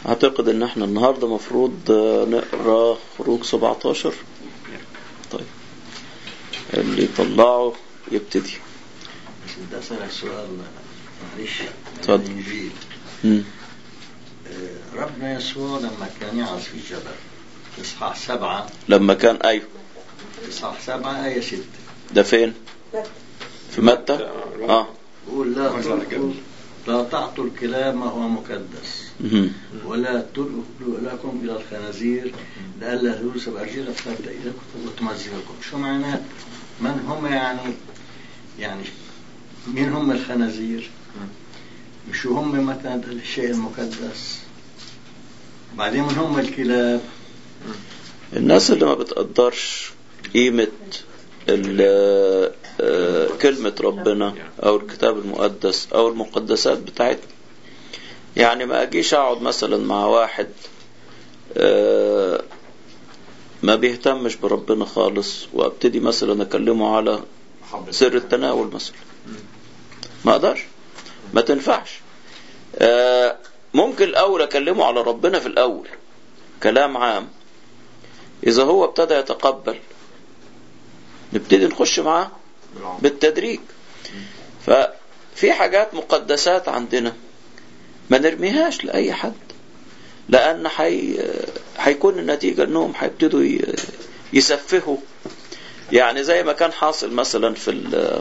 اعتقد ان احنا النهارده مفروض آه، نقرا خروج 17 طيب اللي يطلعه يبتدي بس بدي اسالك سؤال معلش اتفضل. عن الانجيل مم. آه، ربنا يسوع لما كان يعظ في الجبل اصحاح سبعه لما كان ايوه اصحاح سبعه ايه سته ده فين في متى اه بقول لا تلقوا لا تعطوا الكلاب ما هو مكدس مهم. ولا تلقوا لكم الى الخنازير لئلا يوسف ارجلها فتبدا اليكم وتمزقكم شو معناه من هم يعني يعني مين هم الخنازير شو هم مثلا الشيء المقدس بعدين من هم الكلاب الناس اللي ما بتقدرش قيمة ال- آه، كلمة ربنا أو الكتاب المقدس أو المقدسات بتاعتنا يعني ما أجيش أقعد مثلا مع واحد آه، ما بيهتمش بربنا خالص وابتدي مثلا أكلمه على سر التناول مثلا ما أقدرش ما تنفعش آه، ممكن الأول أكلمه على ربنا في الأول كلام عام إذا هو ابتدى يتقبل نبتدي نخش معاه بالتدريج ففي حاجات مقدسات عندنا ما نرميهاش لأي حد لأن حي... هيكون النتيجة أنهم هيبتدوا ي... يسفهوا يعني زي ما كان حاصل مثلا في ال...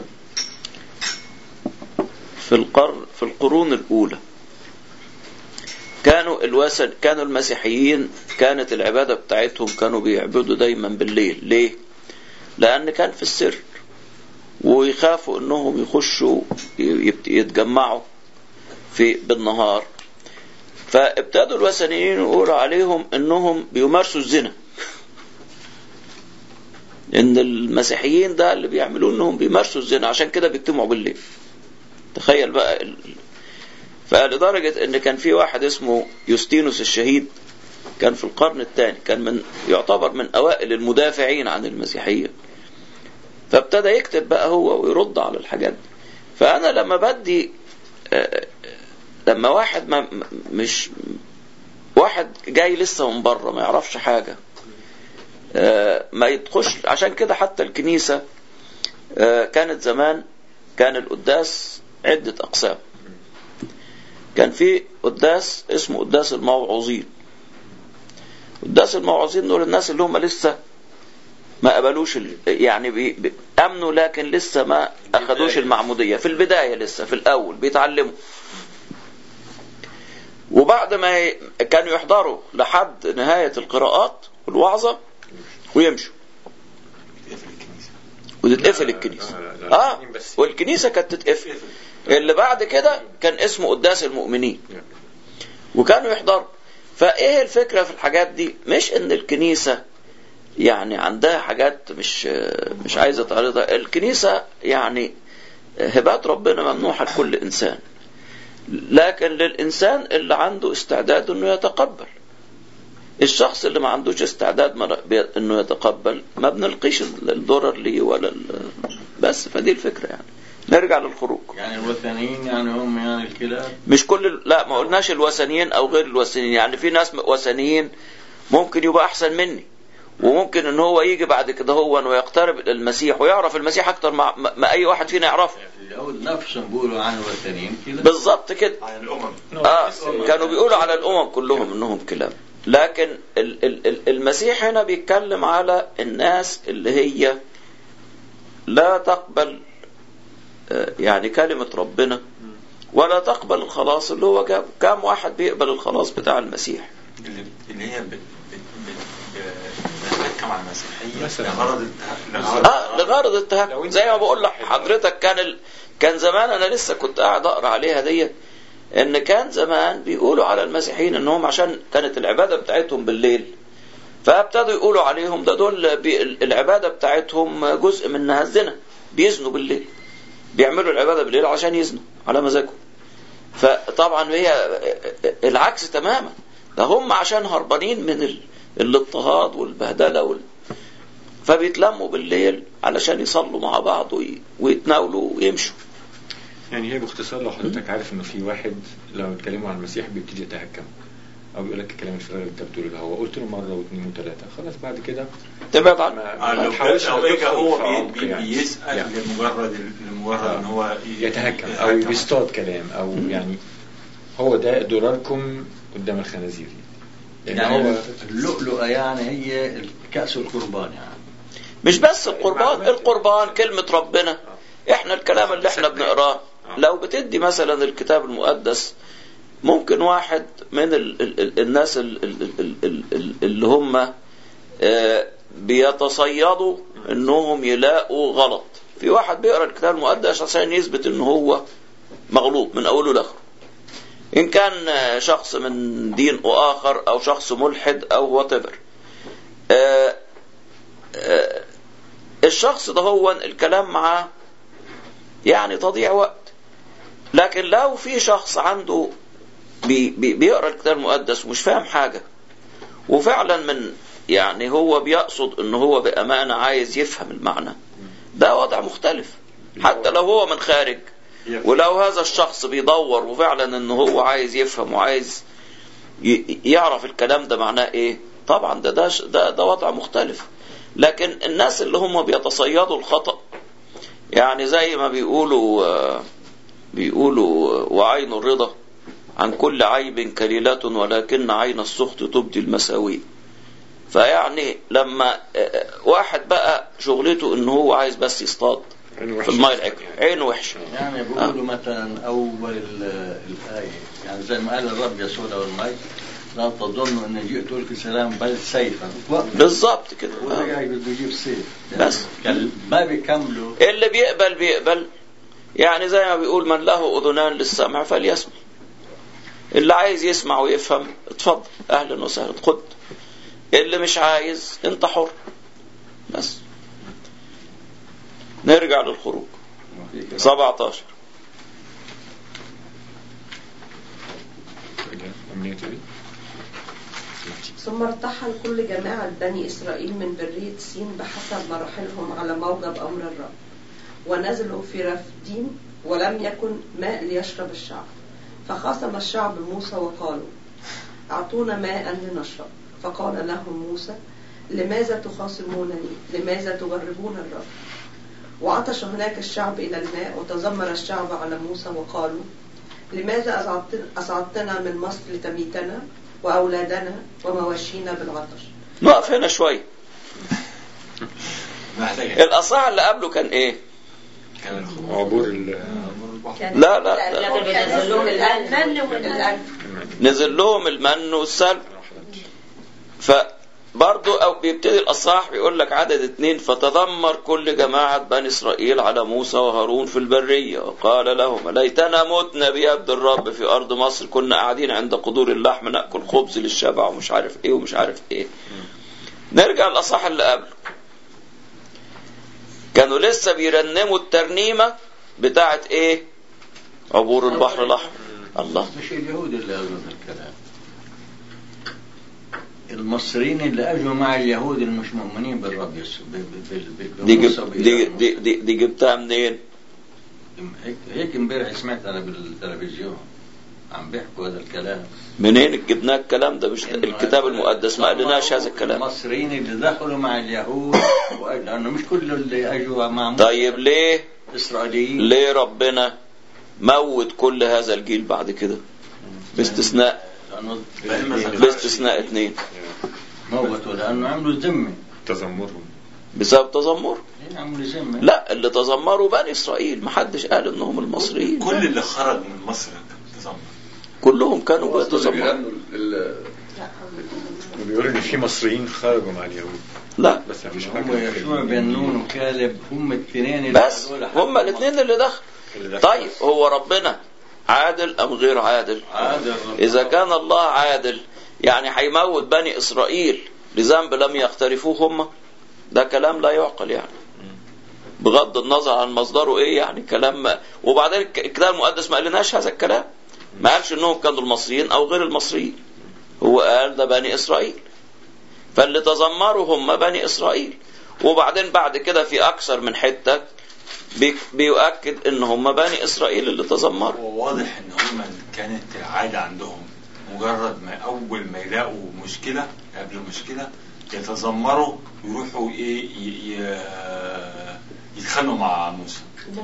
في القرن في القرون الأولى كانوا الوثن كانوا المسيحيين كانت العبادة بتاعتهم كانوا بيعبدوا دايما بالليل ليه؟ لأن كان في السر ويخافوا انهم يخشوا يبت- يتجمعوا في بالنهار فابتدوا الوثنيين يقولوا عليهم انهم بيمارسوا الزنا ان المسيحيين ده اللي بيعملوه انهم بيمارسوا الزنا عشان كده بيجتمعوا بالليل تخيل بقى ال... فلدرجة ان كان في واحد اسمه يوستينوس الشهيد كان في القرن الثاني كان من يعتبر من اوائل المدافعين عن المسيحية فابتدى يكتب بقى هو ويرد على الحاجات دي فانا لما بدي آه، لما واحد ما م- مش واحد جاي لسه من بره ما يعرفش حاجة آه، ما يدخلش عشان كده حتى الكنيسة آه، كانت زمان كان القداس عدة أقسام كان في قداس اسمه قداس الموعوظين قداس الموعوظين دول الناس اللي هم لسه ما قبلوش ال... يعني بي... بي... امنوا لكن لسه ما اخدوش المعموديه في البدايه لسه في الاول بيتعلموا وبعد ما ي... كانوا يحضروا لحد نهايه القراءات والوعظه ويمشوا وتتقفل الكنيسه اه والكنيسه كانت تتقفل اللي بعد كده كان اسمه قداس المؤمنين وكانوا يحضروا فايه الفكره في الحاجات دي مش ان الكنيسه يعني عندها حاجات مش مش عايزه تعرضها الكنيسه يعني هبات ربنا ممنوحه لكل انسان لكن للانسان اللي عنده استعداد انه يتقبل الشخص اللي ما عندوش استعداد مر- بي- انه يتقبل ما بنلقيش الضرر ليه ولا ال- بس فدي الفكره يعني نرجع للخروج يعني الوثنيين يعني هم يعني الكلاب مش كل ال- لا ما قلناش الوثنيين او غير الوثنيين يعني في ناس وثنيين ممكن يبقى احسن مني وممكن ان هو يجي بعد كده هو ويقترب المسيح ويعرف المسيح اكتر ما, ما ما اي واحد فينا يعرفه اليهود نفسهم بيقولوا عن الوثنيين كلاب بالظبط كده عن الأمم اه كانوا بيقولوا على الامم كلهم انهم كلاب لكن ال- ال- ال- المسيح هنا بيتكلم على الناس اللي هي لا تقبل آه، يعني كلمة ربنا ولا تقبل الخلاص اللي هو جاب كام واحد بيقبل الخلاص بتاع المسيح اللي اللي هي بت بت بت بتتحكم على المسيحية مثلاً. لغرض التح- لغرض اه لغرض لو التهكم انت- زي ما بقول لك حضرتك كان ال... كان زمان انا لسه كنت قاعد اقرا عليها ديت ان كان زمان بيقولوا على المسيحيين انهم عشان كانت العباده بتاعتهم بالليل فابتدوا يقولوا عليهم ده دول بي... العباده بتاعتهم جزء منها الزنا بيزنوا بالليل بيعملوا العباده بالليل عشان يزنوا على مزاجهم فطبعا هي العكس تماما ده هم عشان هربانين من ال... الاضطهاد والبهدله وال... فبيتلموا بالليل علشان يصلوا مع بعض وي... ويتناولوا ويمشوا يعني هي باختصار لو حضرتك عارف انه في واحد لو اتكلموا عن المسيح بيبتدي يتهكم او بيقول لك الكلام الفارغ اللي انت بتقوله ده هو قلت له مره واثنين وثلاثه خلاص بعد كده تبعد عنه ما آه، ما لو تحاولش لو تدخل اجى هو في بي- عمق بي- يعني. بيسال يعني لمجرد لمجرد ان هو ي- يتهكم او يتهكم. بيصطاد كلام او يعني هو ده دولاركم قدام الخنازير لان يعني هو اللؤلؤة يعني هي كأس القربان يعني مش بس القربان القربان كلمة ربنا احنا الكلام اللي احنا بنقراه لو بتدي مثلا الكتاب المقدس ممكن واحد من ال ال ال الناس ال ال ال ال ال اللي هم آه، بيتصيدوا انهم يلاقوا غلط في واحد بيقرا الكتاب المقدس عشان يثبت ان هو مغلوب من اوله لاخره ان كان آه، شخص من دين اخر او شخص ملحد او وات الشخص ده هو الكلام معاه يعني تضيع وقت لكن لو في شخص عنده بي بي بيقرا الكتاب المقدس ومش فاهم حاجه وفعلا من يعني هو بيقصد ان هو بامانه عايز يفهم المعنى ده وضع مختلف حتى لو هو من خارج ولو هذا الشخص بيدور وفعلا ان هو عايز يفهم وعايز ي- يعرف الكلام ده معناه ايه طبعا ده ده ده, ده وضع مختلف لكن الناس اللي هم بيتصيدوا الخطأ يعني زي ما بيقولوا آه، بيقولوا آه، وعين الرضا عن كل عيب كليلة ولكن عين السخط تبدي المساوي فيعني لما آه، واحد بقى شغلته ان هو عايز بس يصطاد عينه في وحشة. الماء العكر عينه وحشه يعني بيقولوا مثلا أول ال- الآية يعني زي ما قال الرب يسوع له المجد لا تظنوا أن جئت لك سلام بل سيفا بالظبط كده وده آه. جاي بده يجيب سيف بس. كان ما بيكملوا اللي بيقبل بيقبل يعني زي ما بيقول من له اذنان للسمع فليسمع اللي عايز يسمع ويفهم اتفضل اهلا وسهلا خد اللي مش عايز انت حر بس نرجع للخروج 17 أمنية إيه؟ ثم ارتحل كل جماعة بني إسرائيل من برية سين بحسب مراحلهم على موجب أمر الرب ونزلوا في رفدين ولم يكن ماء ليشرب الشعب فخاصم الشعب موسى وقالوا أعطونا ماء لنشرب فقال لهم موسى لماذا تخاصمونني لماذا تجربون الرب وعطش هناك الشعب إلى الماء وتذمر الشعب على موسى وقالوا لماذا أصعدت- أصعدتنا من مصر لتميتنا وأولادنا ومواشينا بالعطش نقف هنا شويه محتاج الاصح اللي قبله كان ايه كان الخروج. عبور ال كان لا لا, لا. كان نزل لهم الألم الألم نزل لهم المن والسلب فبرضو او بيبتدي الاصحاح بيقول لك عدد اتنين فتذمر كل جماعة بني اسرائيل على موسى وهارون في البرية وقال لهم ليتنا متنا بيد الرب في ارض مصر كنا قاعدين عند قدور اللحم ناكل خبز للشبع ومش عارف ايه ومش عارف ايه نرجع الاصحاح اللي قبله كانوا لسه بيرنموا الترنيمة بتاعت ايه عبور البحر الاحمر الله مش اليهود اللي قالوا هذا الكلام المصريين اللي اجوا مع اليهود اللي مش مؤمنين بالرب يسوع ب- ب- ب- ب- دي بموسى جب وبإله دي, موسى. دي, دي, دي جبتها منين؟ هيك هيك امبارح سمعت انا بالتلفزيون عم بيحكوا هذا الكلام منين جبناه الكلام ده مش إنه الكتاب المقدس ما قالناش هذا الكلام المصريين اللي دخلوا مع اليهود وأج- لانه مش كل اللي اجوا مع موسى طيب ليه اسرائيليين ليه ربنا موت كل هذا الجيل بعد كده باستثناء لانه باستثناء اثنين موتوا لانه عملوا ذمه تذمرهم بسبب تذمر إيه عملوا ذمه لا اللي تذمروا بني اسرائيل ما حدش قال انهم المصريين كل اللي خرج من مصر تذمر كلهم كانوا بيتذمروا بيقولوا ان في مصريين خرجوا مع اليهود لا بس مفيش هم حاجه يشوع بن نون وكالب هم الاثنين اللي بس هذول هم الاثنين اللي دخلوا اللي دخل. طيب هو ربنا عادل ام غير عادل عادل إذا كان الله عادل يعني هيموت بني إسرائيل لذنب لم يقترفوه هم ده كلام لا يعقل يعني بغض النظر عن مصدره ايه يعني كلام ما وبعدين الك- الكتاب المقدس ما قالناش هذا الكلام ما قالش انهم كانوا المصريين او غير المصريين هو قال ده بني اسرائيل فاللي تذمروا هم بني اسرائيل وبعدين بعد كده في اكثر من حته بي- بيؤكد ان هم بني اسرائيل اللي تذمروا وواضح ان هم كانت العاده عندهم مجرد ما اول ما يلاقوا مشكله قبل مشكله يتذمروا ويروحوا ايه ي- ي- يتخانقوا مع موسى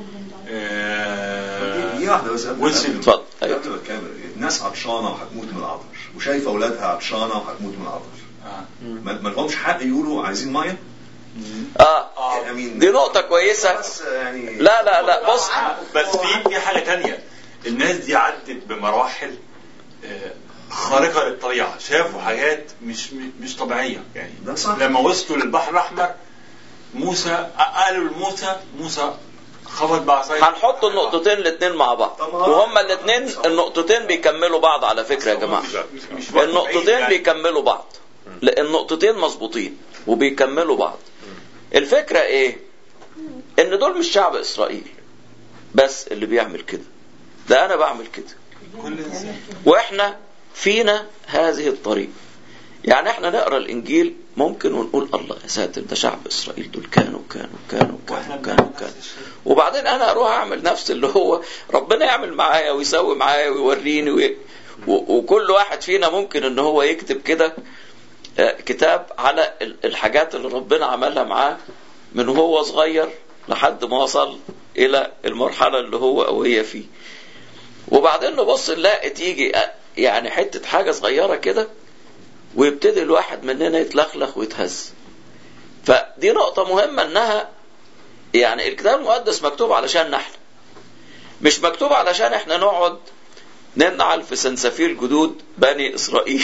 آه، دي واحده بس قبل وصل. قبل- اتفضل. أيوة. قبل ما تكمل الناس عطشانه وهتموت من العطش وشايفه اولادها عطشانه وهتموت من العطش آه. ما ما لهمش حق يقولوا عايزين ميه اه امين دي نقطة كويسة بس يعني لا لا لا بص بس في في حاجه تانية الناس دي عدت بمراحل آه، خارقه للطبيعه شافوا حاجات مش مش طبيعيه يعني ده صح. لما وصلوا للبحر الاحمر موسى قالوا لموسى موسى خبط بعصايه هنحط النقطتين الاثنين مع بعض طب ما هو- وهما الاثنين النقطتين بيكملوا بعض على فكرة يا جماعة مش وقت النقطتين بعيد يعني. بيكملوا بعض لا النقطتين مظبوطين وبيكملوا بعض الفكرة ايه ان دول مش شعب اسرائيل بس اللي بيعمل كده ده انا بعمل كده كل انسان واحنا فينا هذه الطريقة يعني احنا نقرا الانجيل ممكن ونقول الله يا ساتر ده شعب اسرائيل دول كانوا كانوا كانوا واحنا كانوا كانوا, بنعمل كانوا. نفس الشيء. وبعدين انا اروح اعمل نفس اللي هو ربنا يعمل معايا ويسوي معايا ويوريني وي... و... وكل واحد فينا ممكن ان هو يكتب كده آه، كتاب على ال- الحاجات اللي ربنا عملها معاه من وهو صغير لحد ما وصل الى المرحله اللي هو او هي فيه وبعدين نبص نلاقي تيجي آه، يعني حته حاجه صغيره كده ويبتدي الواحد مننا يتلخلخ ويتهز فدي نقطه مهمه انها يعني الكتاب المقدس مكتوب علشان احنا مش مكتوب علشان احنا نقعد ننعل في سنسفير جدود بني اسرائيل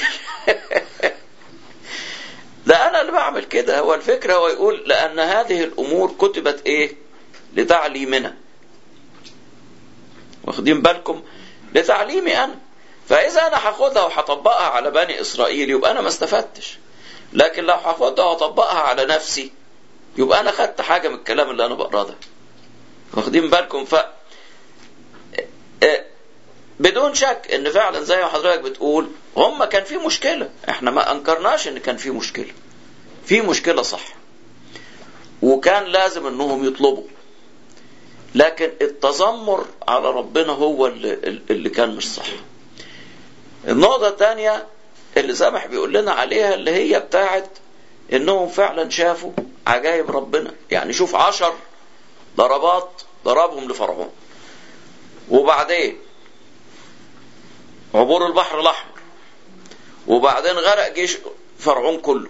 ده انا اللي بعمل كده هو الفكره هو يقول لان هذه الامور كتبت ايه لتعليمنا واخدين بالكم لتعليمي انا فاذا انا هاخدها وهطبقها على بني اسرائيل يبقى انا ما استفدتش لكن لو هاخدها واطبقها على نفسي يبقى انا خدت حاجه من الكلام اللي انا بقراه ده واخدين بالكم ف آه، بدون شك ان فعلا زي ما حضرتك بتقول هم كان في مشكله احنا ما انكرناش ان كان في مشكله في مشكله صح وكان لازم انهم يطلبوا لكن التذمر على ربنا هو اللي, اللي كان مش صح النقطة الثانية اللي سامح بيقول لنا عليها اللي هي بتاعت انهم فعلا شافوا عجائب ربنا يعني شوف عشر ضربات ضربهم لفرعون وبعدين عبور البحر الاحمر وبعدين غرق جيش فرعون كله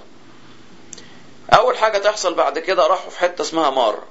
اول حاجه تحصل بعد كده راحوا في حته اسمها ماره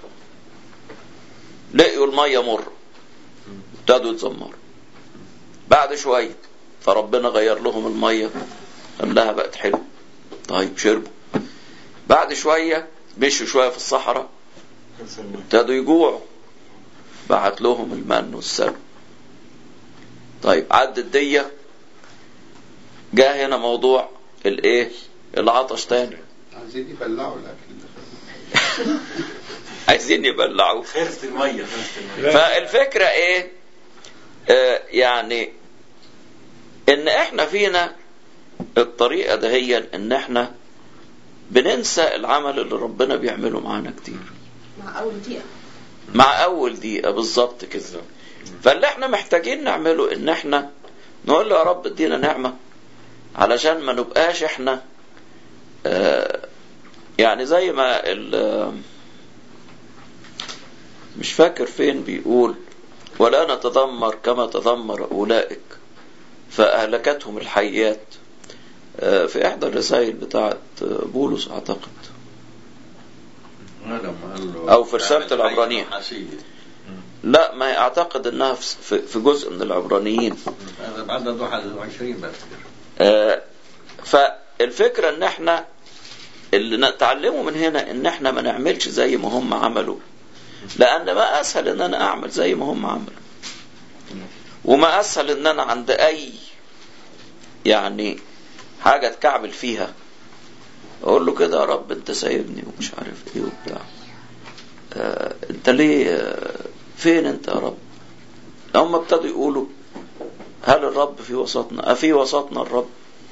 لقيوا الميه مر ابتدوا يتذمروا بعد شويه فربنا غير لهم الميه خلاها بقت حلوه طيب شربوا بعد شويه مشوا شويه في الصحراء ابتدوا يجوعوا بعت لهم المن والسلوى طيب عدت دية جاء هنا موضوع الايه العطش تاني عايزين يبلعوا الاكل عايزين يبلعوه خيرة المية خيرة المية فالفكرة ايه آه يعني ان احنا فينا الطريقة دهيا ان احنا بننسى العمل اللي ربنا بيعمله معانا كتير مع أول دقيقة مع اول دقيقة بالظبط كده فاللي احنا محتاجين نعمله ان احنا نقول له يا رب ادينا نعمة علشان ما نبقاش احنا آه يعني زي ما ال- مش فاكر فين بيقول ولا نتذمر كما تذمر أولئك فأهلكتهم الحيات آه، في إحدى الرسائل بتاعت بولس أعتقد هذا ما قال له أو في رسالة العبرانيين. حسية. لا ما أعتقد إنها في- في في جزء من العبرانيين هذا بعد 21 بس آه، فالفكرة ان احنا اللي نتعلمه من هنا ان احنا ما نعملش زي ما هم عملوا لان ما اسهل ان انا اعمل زي ما هم عملوا وما اسهل ان انا عند اي يعني حاجة اتكعبل فيها اقول له كده يا رب انت سايبني ومش عارف ايه وبتاع آه انت ليه آه فين انت يا رب هم ابتدوا يقولوا هل الرب في وسطنا أفي وسطنا الرب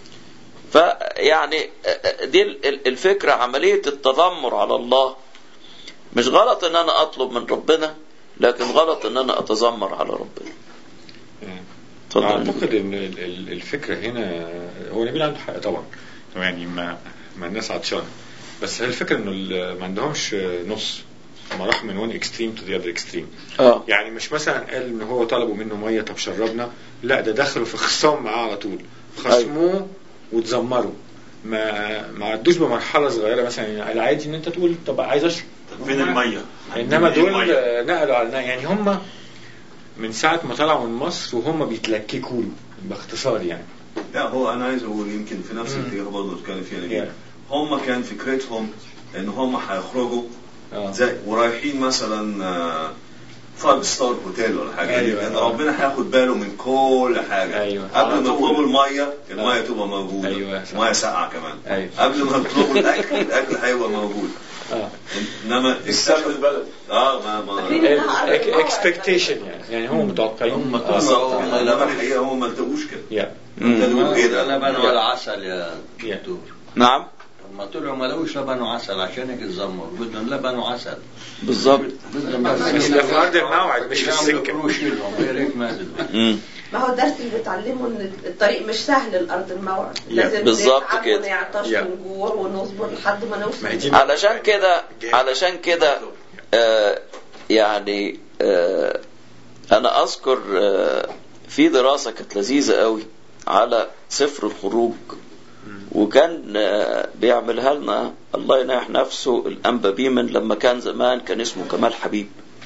فيعني دي ال- الفكرة عملية التذمر على الله مش غلط ان انا اطلب من ربنا لكن غلط ان انا اتذمر على ربنا اتفضل اعتقد ان ال- ال- الفكره هنا هو نبيل عنده حق طبعا يعني ما ما الناس عطشانه بس هي الفكره انه ال- ما عندهمش نص هم راحوا من وان اكستريم تو ذا اذر اكستريم اه يعني مش مثلا قال ان هو طلبوا منه ميه طب شربنا لا ده دخلوا في خصام معاه على طول خصموه وتذمروا ما ما عدوش بمرحله صغيره مثلا يعني العادي ان انت تقول طب عايز اشرب طب فين الميه؟ انما إيه دول المية؟ آه، نقلوا على يعني هم من ساعه ما طلعوا من مصر وهم بيتلككوا له باختصار يعني لا هو انا عايز اقول يمكن في نفس مم. الاتجاه برضه اللي بتتكلم فيها نبيل Yeah. هم كان فكرتهم ان هم هيخرجوا اه زي ورايحين مثلا فايف ستار هوتيل ولا حاجه أيوة. لان ربنا هياخد باله من كل حاجه أيوة. قبل على ما طول. يطلبوا الميه الميه آه. تبقى موجوده أيوة، صح. ميه ساقعه كمان ايوه قبل ما يطلبوا الاكل الاكل هيبقى موجود اه انما السبب البلد اه ما ما فاكرين إنها أرض الموعد. اكسبكتيشن يعني يعني هم متوقعين هم آه. بالظبط هم انما لما- الحقيقه هم ما التقوش كده يا مم. قالوا ايه لا لبن ده ولا عسل يا يا. دكتور نعم لما طلعوا ما لقوش لبن وعسل عشان هيك اتذمروا بدهم لبن وعسل بالظبط بدهم بس ده في ارض الموعد مش في السكه قروش لهم غير هيك ما زلوا مم. ما هو الدرس اللي بتعلمه ان الطريق مش سهل الارض الموعد يا، لازم بالظبط نتعب كده. ونعطش يا. ونجوع ونصبر لحد ما نوصل ما هي دي علشان كده علشان كده آه يعني آه انا اذكر آه في دراسة كانت لذيذة قوي على سفر الخروج وكان آه بيعملها لنا الله يناح نفسه الانبا بيمن لما كان زمان كان اسمه كمال حبيب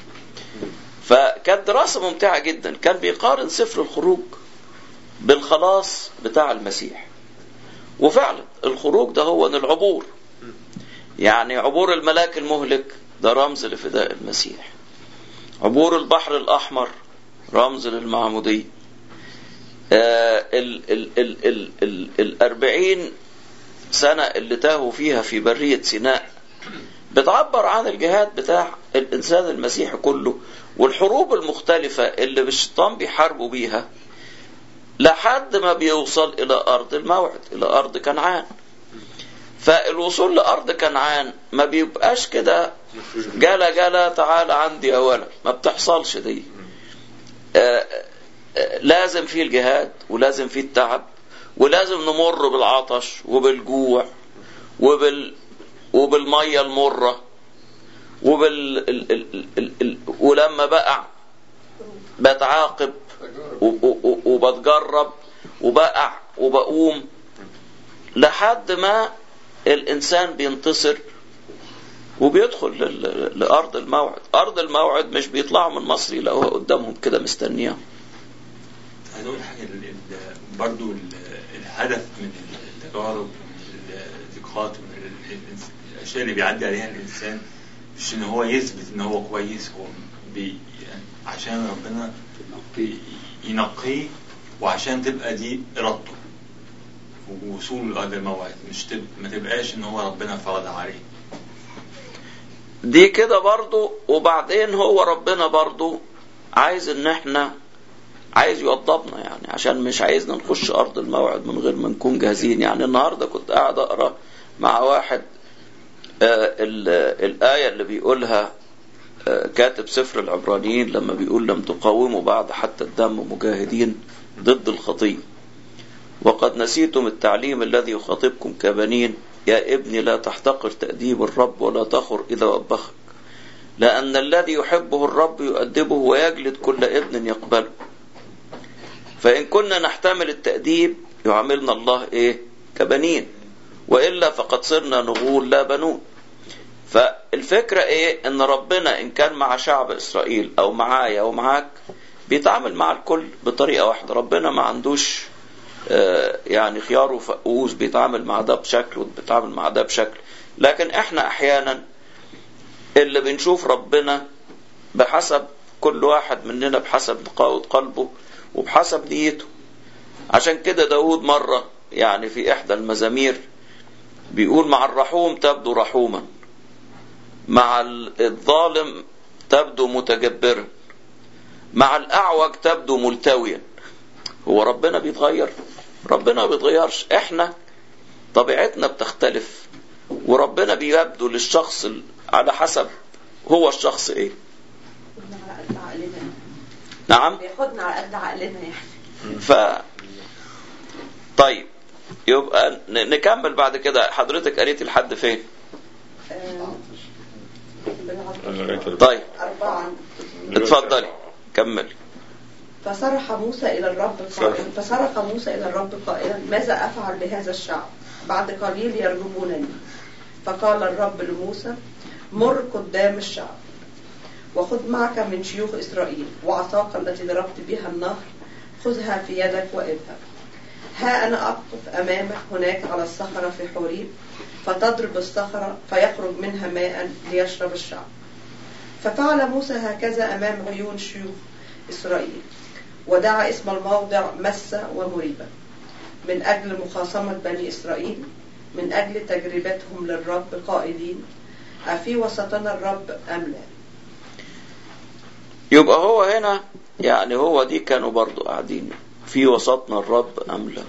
فكانت دراسة ممتعة جدا كان بيقارن سفر الخروج بالخلاص بتاع المسيح وفعلا الخروج ده هو العبور يعني عبور الملاك المهلك ده رمز لفداء المسيح عبور البحر الأحمر رمز للمعمودية آه ال ال ال ال ال الأربعين سنة اللي تاهوا فيها في برية سيناء بتعبر عن الجهاد بتاع الإنسان المسيحي كله والحروب المختلفة اللي الشيطان بيحاربوا بيها لحد ما بيوصل إلى أرض الموعد إلى أرض كنعان فالوصول لأرض كنعان ما بيبقاش كده جلا جلا تعال عندي يا ولد ما بتحصلش دي آه، آه، لازم فيه الجهاد ولازم فيه التعب ولازم نمر بالعطش وبالجوع وبال وبالمية المرة وبال ال... ال... ال... ال... ولما بقع بتعاقب و... و... و- وبتجرب وبقع وبقوم لحد ما الإنسان بينتصر وبيدخل لل- لأرض الموعد أرض الموعد مش بيطلعوا من مصر يلاقوها قدامهم كده مستنياهم عايز اقول حاجه ال- ال- برضو ال- الهدف من التجارب من الضيقات من ال- ال- الاشياء اللي بيعدي عليها الانسان مش ان هو يثبت ان هو كويس هو بي يعني عشان ربنا بي- ينقيه وعشان تبقى دي ارادته ووصول لارض الموعد مش تب... ما تبقاش ان هو ربنا فرض عليه دي كده برضو وبعدين هو ربنا برضو عايز ان احنا عايز يوضبنا يعني عشان مش عايزنا نخش ارض الموعد من غير ما نكون جاهزين يعني النهارده كنت قاعد اقرا مع واحد آه ال- الايه اللي بيقولها آه كاتب سفر العبرانيين لما بيقول لم تقاوموا بعد حتى الدم مجاهدين ضد الخطيه وقد نسيتم التعليم الذي يخاطبكم كبنين يا ابني لا تحتقر تأديب الرب ولا تخر إذا وبخك لأن الذي يحبه الرب يؤدبه ويجلد كل ابن يقبله فإن كنا نحتمل التأديب يعاملنا الله إيه كبنين وإلا فقد صرنا نغول لا بنون فالفكرة إيه إن ربنا إن كان مع شعب إسرائيل أو معايا أو معاك بيتعامل مع الكل بطريقة واحدة ربنا ما عندوش آه، يعني خيار وفقوس بيتعامل مع ده بشكل وبيتعامل مع ده بشكل لكن احنا احيانا اللي بنشوف ربنا بحسب كل واحد مننا بحسب نقاوة قلبه وبحسب نيته عشان كده داود مرة يعني في إحدى المزامير بيقول مع الرحوم تبدو رحوما مع الظالم تبدو متجبرا مع الأعوج تبدو ملتويا هو ربنا بيتغير ربنا ما بيتغيرش احنا طبيعتنا بتختلف وربنا بيبدو للشخص ال- على حسب هو الشخص ايه بياخدنا على قد عقلنا نعم بياخدنا على قد عقلنا يعني ف طيب يبقى ن- نكمل بعد كده حضرتك قريت لحد فين آه، بالعربي. لغاية طيب أربعة اتفضلي كمل فصرخ موسى إلى الرب قائلا صرخ. فصرخ موسى إلى الرب قائلا ماذا أفعل بهذا الشعب بعد قليل يرجمونني فقال الرب لموسى مر قدام الشعب وخذ معك من شيوخ إسرائيل وعصاك التي ضربت بها النهر خذها في يدك واذهب ها أنا أقف أمامك هناك على الصخرة في حوريب فتضرب الصخرة فيخرج منها ماء ليشرب الشعب ففعل موسى هكذا أمام عيون شيوخ إسرائيل ودعا اسم الموضع مسة ومريبة من أجل مخاصمة بني إسرائيل من أجل تجربتهم للرب قائلين أفي وسطنا الرب أم لا يبقى هو هنا يعني هو دي كانوا برضو قاعدين في وسطنا الرب أم لا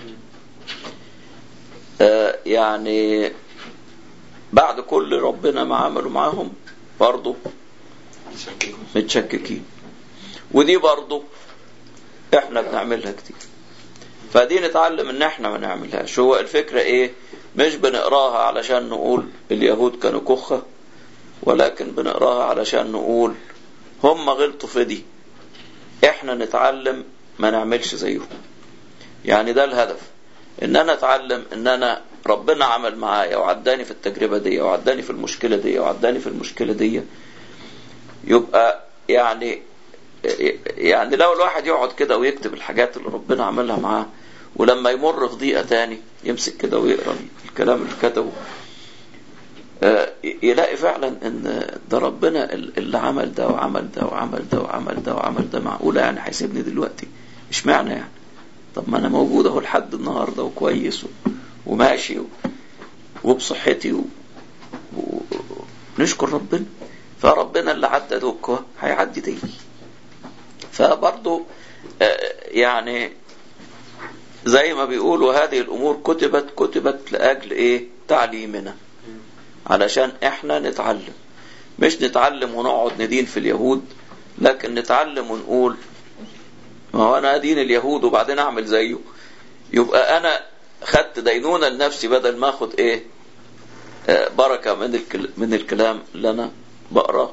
آه يعني بعد كل ربنا ما عملوا معاهم برضو متشككين ودي برضو احنا بنعملها كتير فدي نتعلم ان احنا ما نعملهاش هو الفكرة ايه مش بنقراها علشان نقول اليهود كانوا كخة ولكن بنقراها علشان نقول هم غلطوا في دي احنا نتعلم ما نعملش زيهم يعني ده الهدف ان انا اتعلم ان انا ربنا عمل معايا وعداني في التجربة دي وعداني في المشكلة دي وعداني في المشكلة دي يبقى يعني يعني لو الواحد يقعد كده ويكتب الحاجات اللي ربنا عملها معاه ولما يمر في ضيقة تاني يمسك كده ويقرا الكلام اللي كتبه آه، يلاقي فعلا ان ده ربنا اللي عمل ده وعمل ده وعمل ده وعمل ده وعمل ده معقولة يعني هيسيبني دلوقتي مش معنى يعني طب ما انا موجود اهو لحد النهارده وكويس و- وماشي و- وبصحتي و... و... نشكر ربنا فربنا اللي عدى دوكا هيعدي تاني فبرضو آه، يعني زي ما بيقولوا هذه الامور كتبت كتبت لاجل ايه تعليمنا علشان احنا نتعلم مش نتعلم ونقعد ندين في اليهود لكن نتعلم ونقول ما هو انا ادين اليهود وبعدين اعمل زيه يبقى انا خدت دينونة لنفسي بدل ما اخد ايه آه، بركة من الكل من الكلام اللي انا بقراه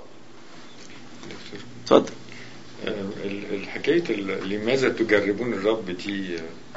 اتفضل آه، ال- الحكاية ال- لماذا تجربون الرب دي آه،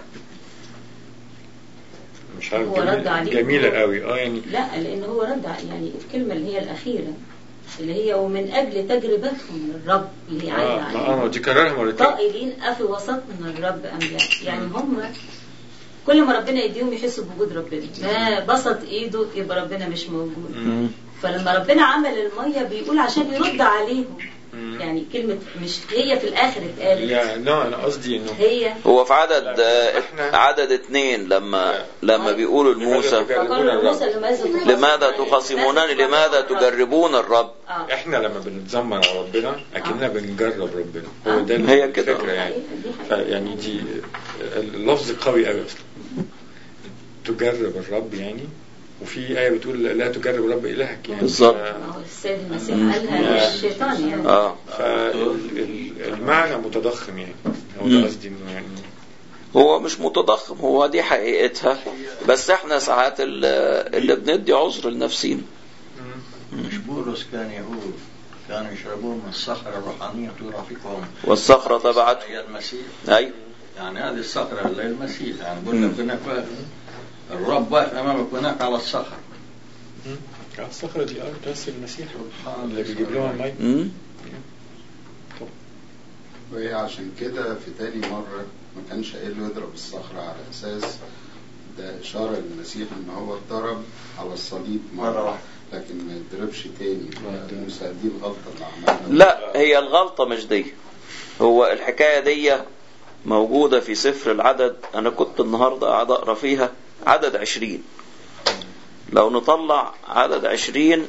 مش عارف هو رد جميل عليه. جميلة قوي اه يعني لا لان هو رد ع- يعني الكلمه اللي هي الاخيره اللي هي ومن اجل تجربتهم للرب اللي هي عايده اه ما- عليه اه دي كررها مرتين قائلين افي وسطنا الرب ام لا يعني هم كل ما ربنا يديهم يحسوا بوجود ربنا ما بسط ايده يبقى ربنا مش موجود مم. فلما ربنا عمل الميه بيقول عشان يرد عليهم مم. يعني كلمه مش هي في الاخر اتقالت لا لا انا قصدي انه هي هو في عدد آه، إحنا- عدد اتنين لما لما بيقولوا لموسى فقالوا لموسى لماذا لماذا تخاصمونني لماذا تجربون الرب اه احنا لما بنتذمر على ربنا اكننا بنجرب ربنا هو ده هي كده. الفكرة يعني دي حقيقة. يعني دي اللفظ قوي قوي اصلا تجرب الرب يعني وفي آية بتقول لا تجرب الرب إلهك يعني بالظبط. ف- ما هو السيد المسيح قالها للشيطان يعني اه فالمعنى متضخم يعني هو مم. ده قصدي انه يعني هو مش متضخم هو دي حقيقتها بس احنا ساعات ال- اللي بندي عذر لنفسينا مش بولس كان يقول كانوا يشربون من الصخرة الروحانية ترافقهم والصخرة تبعته هي المسيح ايوه يعني هذه الصخرة اللي هي المسيح يعني بقول لك هناك واقف- الرب واقف أمامك هناك على الصخرة آه، الصخرة دي اه بتمثل المسيح سبحان اللي بيجيب لهم المي مم. وهي عشان كده في تاني مرة ما كانش قايل له يضرب الصخرة على أساس ده إشارة للمسيح إن هو اتضرب على الصليب مرة مرة واحدة. لكن ما يتضربش تاني آه، ده- موسى دي الغلطة اللي عملها لا هي الغلطة مش دي هو الحكاية دي موجودة في سفر العدد أنا كنت النهاردة قاعد أقرأ فيها عدد عشرين لو نطلع عدد عشرين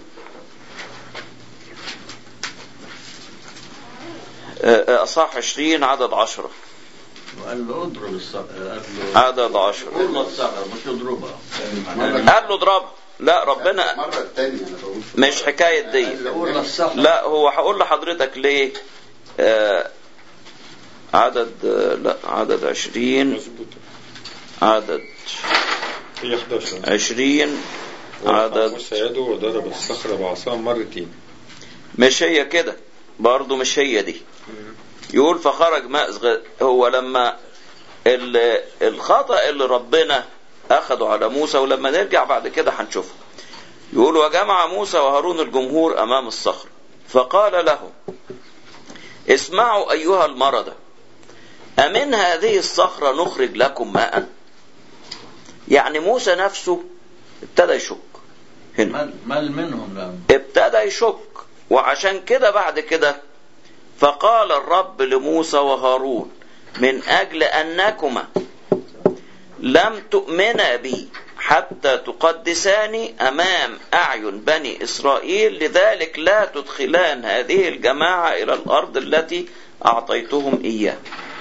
آه، آه، أصح عشرين عدد عشرة وقال له اضرب الصخرة قال له عدد عشرة قول له الصخرة مش اضربها قال له اضربها لا ربنا المرة التانية أنا بقول في مش حكاية دي قال له قول له الصخرة لا هو هقول لحضرتك ليه آه عدد آه، لا عدد عشرين مظبوط عدد هي 11 عشرين ورفع عدد موسى يده وضرب الصخرة بعصاه مرتين مش هي كده برضو مش هي دي يقول فخرج ماء غ- هو لما ال- الخطأ اللي ربنا أخده على موسى ولما نرجع بعد كده هنشوفه يقول وجمع موسى وهارون الجمهور أمام الصخر فقال لهم اسمعوا أيها المردة أمن هذه الصخرة نخرج لكم ماء يعني موسى نفسه ابتدى يشك هنا مال, مال منهم لا ابتدى يشك وعشان كده بعد كده فقال الرب لموسى وهارون من أجل أنكما لم تؤمنا بي حتى تقدساني أمام أعين بني إسرائيل لذلك لا تدخلان هذه الجماعة إلى الأرض التي أعطيتهم إياها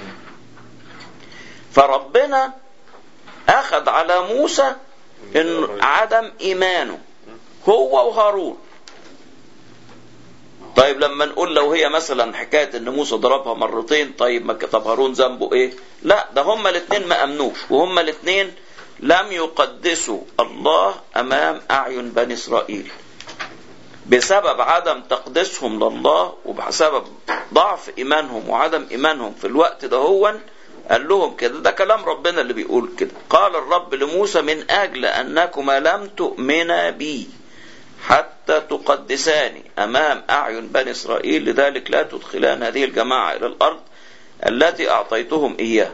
فربنا أخذ على موسى إن عدم إيمانه هو وهارون طيب لما نقول لو هي مثلا حكايه ان موسى ضربها مرتين طيب ما ك- طب هارون ذنبه ايه؟ لا ده هما الاثنين ما امنوش وهما الاثنين لم يقدسوا الله امام اعين بني اسرائيل. بسبب عدم تقديسهم لله وبسبب ضعف ايمانهم وعدم ايمانهم في الوقت ده هو قال لهم كده ده كلام ربنا اللي بيقول كده قال الرب لموسى من اجل انكما لم تؤمنا بي حتى تقدساني امام اعين بني اسرائيل لذلك لا تدخلان هذه الجماعه الى الارض التي اعطيتهم اياها.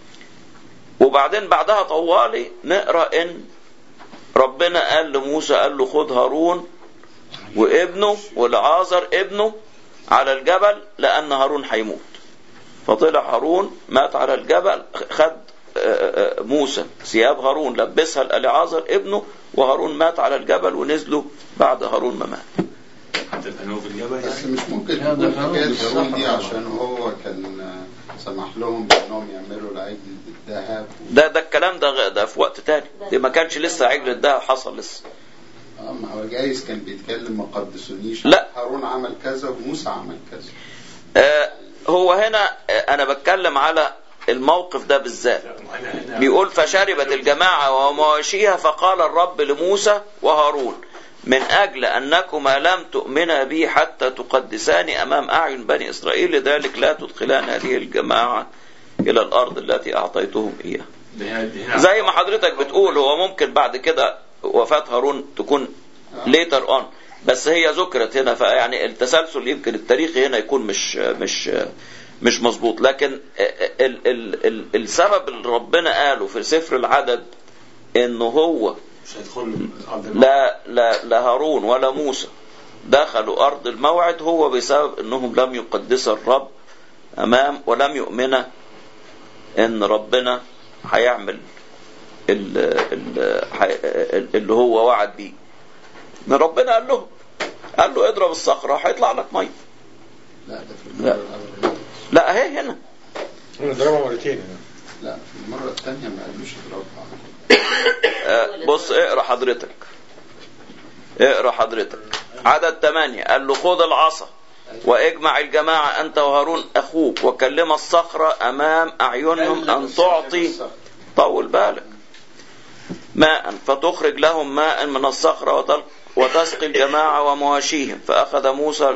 وبعدين بعدها طوالي نقرا ان ربنا قال لموسى قال له خد هارون وابنه والعازر ابنه على الجبل لان هارون هيموت. فطلع هارون مات على الجبل خد آه، آه، موسى ثياب هارون لبسها لألعازر ابنه وهارون مات على الجبل ونزلوا بعد هارون ما مات حتى كانوا في الجبل بس يعني مش ممكن هذا تكون هارون حكاية بالصحراء هارون دي طبعا. عشان هو كان آه، سمح لهم بانهم يعملوا العجل بالذهب ده ده الكلام ده غ- ده في وقت تاني دي ما كانش لسه عجل ده حصل لسه اه ما هو جايز كان بيتكلم ما قدسونيش لا. هارون عمل كذا وموسى عمل كذا آه هو هنا آه انا بتكلم على الموقف ده بالذات أنا- أنا- بيقول فشربت الجماعة ومواشيها فقال الرب لموسى وهارون من أجل أنكما لم تؤمنا بي حتى تقدساني أمام أعين بني إسرائيل لذلك لا تدخلان هذه الجماعة إلى الأرض التي أعطيتهم إياها ده هنا- ده هنا- زي ما حضرتك بتقول هو ممكن بعد كده وفاة هارون تكون later on بس هي ذكرت هنا فيعني التسلسل يمكن التاريخي هنا يكون مش مش مش مظبوط لكن ال ال ال السبب اللي ربنا قاله في سفر العدد انه هو مش هيدخلوا الارض لا لا لا هارون ولا موسى دخلوا ارض الموعد هو بسبب انهم لم يقدسوا الرب امام ولم يؤمنا ان ربنا هيعمل ال- ال- حي- اللي هو وعد بيه ان ربنا قال لهم قال له اضرب الصخره هيطلع لك ميه لا ده في لا. المرة الأولانية لا اهي هنا ضربها مرتين هنا لا في المرة الثانية ما قالوش اضربها آه، بص اقرا حضرتك اقرا حضرتك عدد ثمانية قال له خذ العصا واجمع الجماعة أنت وهارون أخوك وكلم الصخرة أمام أعينهم أن تعطي طول بالك ماء فتخرج لهم ماء من الصخرة وتل- وتسقي الجماعة ومواشيهم فأخذ موسى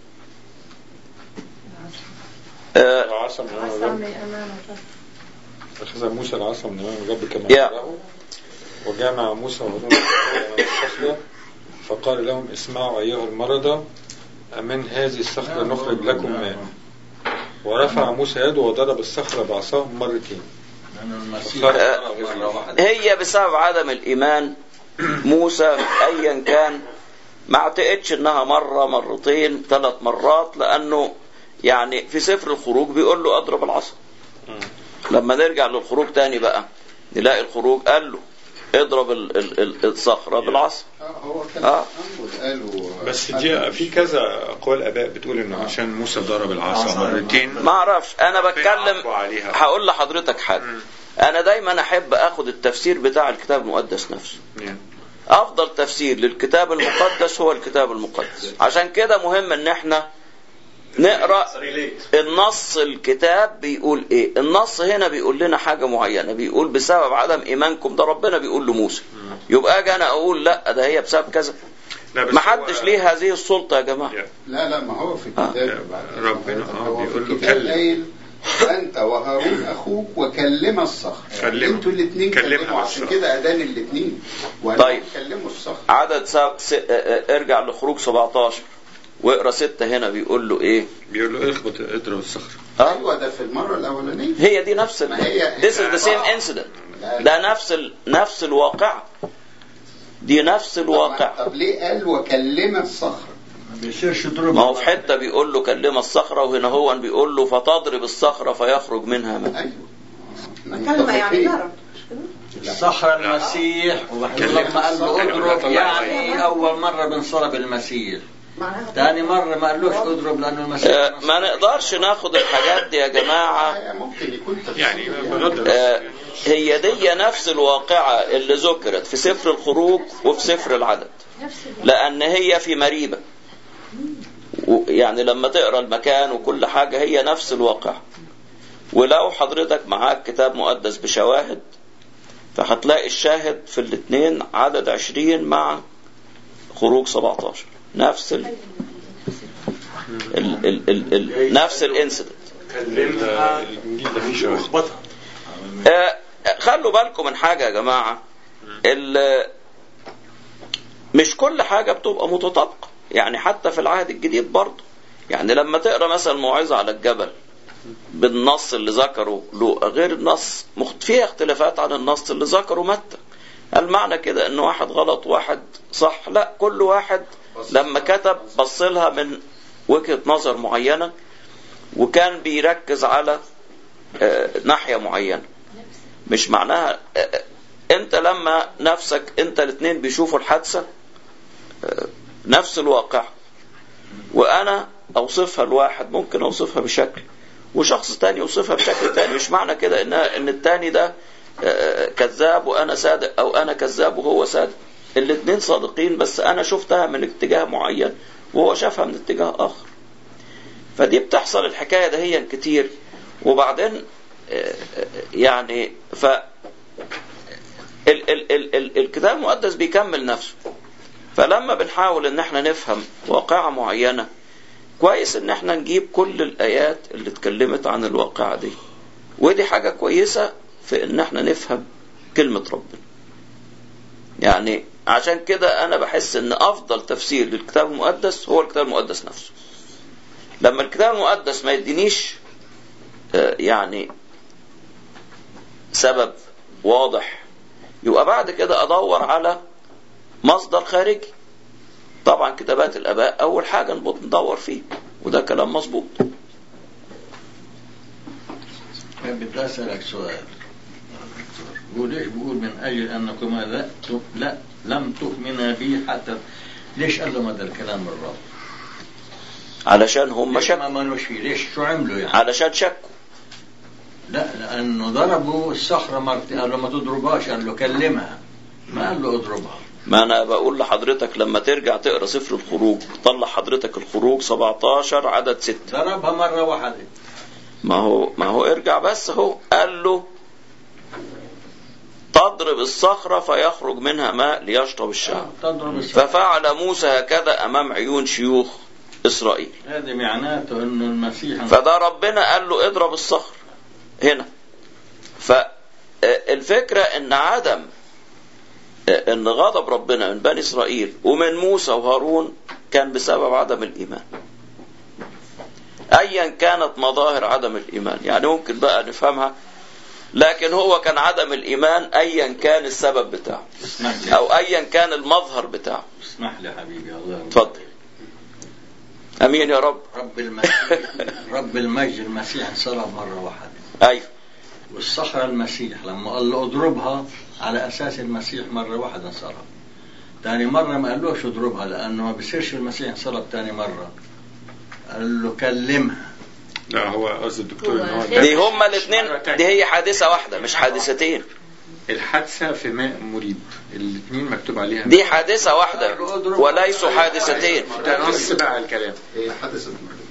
آه، العصا من امام الرب اخذ موسى العصا من امام الرب كما يا. امره وجمع موسى وهارون امام الصخره فقال لهم اسمعوا ايها المرضى من هذه الصخره نخرج لكم ماء ورفع موسى يده وضرب الصخره بعصاه مرتين لأن المسيح فخرج ضرب مرة واحدة هي بسبب عدم الإيمان موسى أيا كان ما اعتقدش إنها مرة مرتين ثلاث مرات لأنه يعني في سفر الخروج بيقول له أضرب العصا لما نرجع للخروج تاني بقى نلاقي الخروج قال له اضرب ال- ال- ال- الصخرة بالعصا آه، هو كان آه. أول قالوا بس دي في كذا اقوال اباء بتقول انه عشان موسى ضرب العصا مرتين ما اعرفش انا بتكلم عفوا عليها. هقول لحضرتك حاجة انا دايما احب اخد التفسير بتاع الكتاب المقدس نفسه نعم. افضل تفسير للكتاب المقدس هو الكتاب المقدس عشان كده مهم ان احنا نقرا النص الكتاب بيقول ايه النص هنا بيقول لنا حاجه معينه بيقول بسبب عدم ايمانكم ده ربنا بيقول لموسى يبقى اجي انا اقول لا ده هي بسبب كذا لا بس ما هو- حدش ليه هذه السلطه يا جماعه لا لا ما هو في الكتاب ربنا اه هو في بيقول له الكتاب كلم قايل انت وهارون اخوك وكلم الصخر كلمه. انتوا الاثنين كلمها كلموا عشان بالصخر. كده ادان الاثنين طيب. كلموا الصخر عدد سب... س... اه- اه- ارجع لخروج 17 واقرا ستة هنا بيقول له ايه بيقول له اخبط اضرب الصخر اه ايوه ده في المره الاولانيه هي دي نفس ال... ما هي- this is the same incident لا، لا. ده نفس ال... نفس الواقع دي نفس الواقع طب ليه قال وكلم الصخر ما بيصيرش يضرب ما هو في حته بيقول له كلم الصخره وهنا هو بيقول له فتضرب الصخره فيخرج منها ماء ايوه إحنا كلمة يعني متفقين. ضرب مش كده؟ الصخرة المسيح وبعدين كلمة لما قال له الصخرة. اضرب طلع يعني أول مرة بنصلب المسيح معناها ثاني مرة ما قالوش اضرب لأنه المسيح آه، ما نقدرش ناخد الحاجات دي يا جماعه آه، ممكن يكون تفسير يعني بغض آه، النظر هي دي نفس الواقعة اللي ذكرت في سفر الخروج وفي سفر العدد لأن هي في مريبة و- يعني لما تقرا المكان وكل حاجة هي نفس الواقع ولو حضرتك معاك كتاب مقدس بشواهد فهتلاقي الشاهد في الاثنين عدد عشرين مع خروج 17 نفس ال ال ال ال ال نفس الانسيدنت كلمها الانجيل ده فيه شواهد اخبطها آه، خلوا بالكم من حاجة يا جماعة ال- مش كل حاجة بتبقى متطابقة يعني حتى في العهد الجديد برضه يعني لما تقرا مثلا موعظة على الجبل بالنص اللي ذكره لوقا غير النص مخت- فيها اختلافات عن النص اللي ذكره متى هل معنى كده ان واحد غلط وواحد صح لا كل واحد لما كتب بص لها من وجهة نظر معينة وكان بيركز على آه، ناحية معينة مش معناها آه، آه، انت لما نفسك انت الاثنين بيشوفوا الحادثة آه، نفس الواقع وانا اوصفها لواحد ممكن اوصفها بشكل وشخص تاني يوصفها بشكل تاني مش معنى كده ان ان التاني ده آه، كذاب وانا صادق او انا كذاب وهو صادق الاثنين صادقين بس انا شفتها من اتجاه معين وهو شافها من اتجاه اخر فدي بتحصل الحكايه دهيا كتير وبعدين آه، آه، يعني ف ال ال ال ال الكتاب المقدس بيكمل نفسه فلما بنحاول ان احنا نفهم واقعة معينة كويس ان احنا نجيب كل الايات اللي اتكلمت عن الواقعة دي ودي حاجة كويسة في ان احنا نفهم كلمة ربنا يعني عشان كده انا بحس ان افضل تفسير للكتاب المقدس هو الكتاب المقدس نفسه لما الكتاب المقدس ما يدينيش آه، يعني سبب واضح يبقى بعد كده ادور على مصدر خارجي طبعا كتابات الاباء اول حاجه نبط- ندور فيه وده كلام مظبوط بدي أسألك سؤال بقول ليش بقول من أجل أنكما لا, لا لم تؤمنا بي حتى ليش قال لهم هذا الكلام الرب؟ علشان هم ليش شكوا ما منوش فيه؟ ليش شو عملوا يعني؟ علشان شكوا لا لأنه ضربوا الصخرة مرتين قال له ما تضربهاش قال له كلمها ما قال له اضربها ما انا بقول لحضرتك لما ترجع تقرا سفر الخروج طلع حضرتك الخروج 17 عدد 6 ضربها مرة واحدة ما هو ما هو ارجع بس هو قال له تضرب الصخرة فيخرج منها ماء ليشرب الشعب تضرب الصخرة ففعل موسى هكذا أمام عيون شيوخ إسرائيل هذا معناته انه المسيح فده ربنا قال له اضرب الصخر هنا فالفكرة ان عدم ان غضب ربنا من بني اسرائيل ومن موسى وهارون كان بسبب عدم الايمان ايا كانت مظاهر عدم الايمان يعني ممكن بقى نفهمها لكن هو كان عدم الايمان ايا كان السبب بتاعه اسمح لي او ايا كان المظهر بتاعه اسمح لي حبيبي الله اتفضل امين يا رب رب المجد رب المجد المسيح انصرف مرة واحدة ايوه والصخرة المسيح لما قال له اضربها على اساس المسيح مرة واحدة انصرف تاني مرة ما قالوش اضربها لانه ما بصيرش المسيح انصرف تاني مرة قال له كلمها لا هو قصد الدكتور ان هو هو ده دي هما الاثنين مرة تانية. دي هي حادثة واحدة مش حادثتين الحادثة في ماء مريب الاثنين مكتوب عليها دي حادثة واحدة وليسوا حادثتين ده نص بقى الكلام هي حدثت مرتين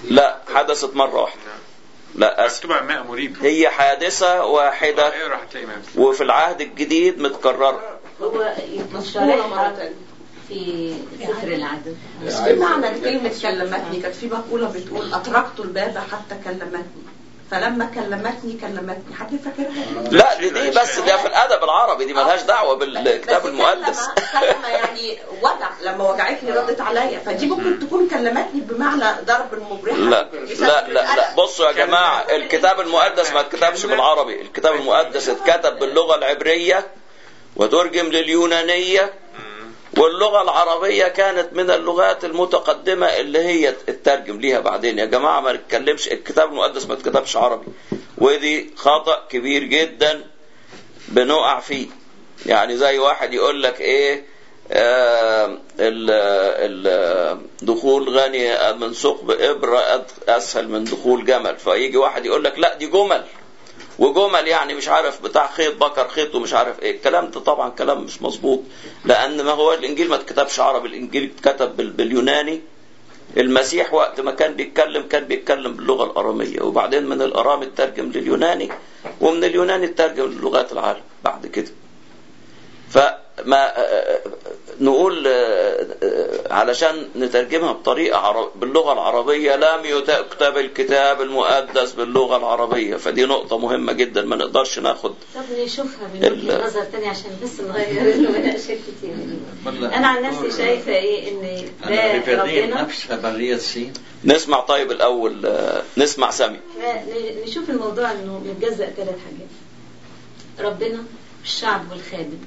لا حدثت مرة واحدة لا أسف مكتوبة ماء مريب هي حادثة واحدة اقرا هتلاقي ماء وفي العهد الجديد متكررة هو مذكورة مرة مشارحها تانية في سفر العدد بس ايه معنى كلمة كلمتني كانت في مقولة بتقول أطرقت الباب حتى كلمتني فلما كلمتني كلمتني حد فاكرها؟ لا دي دي بس ده في الأدب العربي دي ملهاش دعوة بالكتاب بس المقدس كلمة كلمة يعني وجع لما وجعتني ردت عليا فدي ممكن تكون كلمتني بمعنى ضرب المبرحة لا بسبب لا لا لا القلق. بصوا يا جماعة الكتاب المقدس ما اتكتبش بالعربي الكتاب المقدس اتكتب باللغة العبرية وترجم لليونانية واللغة العربية كانت من اللغات المتقدمة اللي هي اترجم ليها بعدين يا جماعة ما نتكلمش الكتاب المقدس ما اتكتبش عربي ودي خطأ كبير جدا بنقع فيه يعني زي واحد يقول لك ايه آه ال- ال- دخول غني من ثقب إبرة أد- أسهل من دخول جمل فيجي واحد يقول لك لا دي جمل وجمل يعني مش عارف بتاع خيط بكر خيط ومش عارف ايه الكلام ده طبعا كلام مش مظبوط لان ما هو الانجيل ما اتكتبش عربي الانجيل اتكتب بال- باليوناني المسيح وقت ما كان بيتكلم كان بيتكلم باللغه الاراميه وبعدين من الارامي اترجم لليوناني ومن اليوناني اترجم للغات العالم بعد كده فما نقول آه، آه، علشان نترجمها بطريقة عرب باللغة العربية لم يكتب الكتاب المقدس باللغة العربية فدي نقطة مهمة جدا ما نقدرش ناخد طب نشوفها من ال- وجهة نظر تاني عشان بس نغير المناقشات كتير انا عن نفسي شايفه ايه ان أنا ده ببرية ربنا نفسها برية سين نسمع طيب الأول آه، نسمع سامي لا، ن- نشوف الموضوع انه متجزأ ثلاث حاجات ربنا الشعب والخادم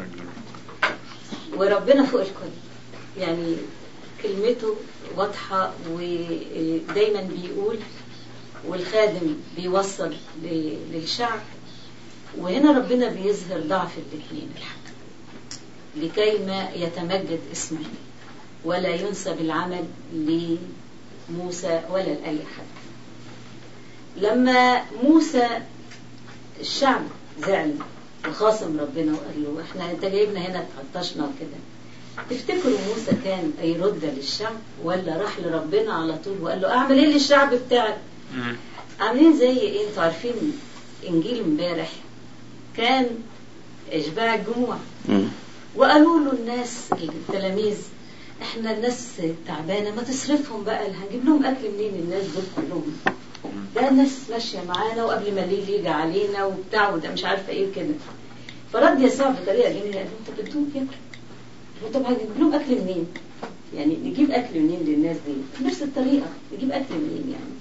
وربنا فوق الكل يعني كلمته واضحة ودايما بيقول والخادم بيوصل ل- للشعب وهنا ربنا بيظهر ضعف الاثنين الحق لكي ما يتمجد اسمه ولا ينسب العمل لموسى ولا لأي حد لما موسى الشعب زعل وخاصم ربنا وقال له احنا انت جايبنا هنا تعطشنا وكده تفتكروا موسى كان يرد للشعب ولا راح لربنا على طول وقال له اعمل ايه للشعب بتاعك عاملين زي ايه انتوا عارفين انجيل امبارح كان اشباع الجموع مم. وقالوا له الناس التلاميذ احنا الناس تعبانه ما تصرفهم بقى هنجيب لهم اكل منين الناس دول كلهم ده الناس ماشيه معانا وقبل ما الليل يجي علينا وبتاع وده مش عارفه ايه كده فرد يسوع بطريقه جميله قال له انت بدهم ياكلوا قال له طب هنجيب لهم اكل منين؟ يعني نجيب اكل منين للناس دي؟ بنفس الطريقه نجيب اكل منين يعني؟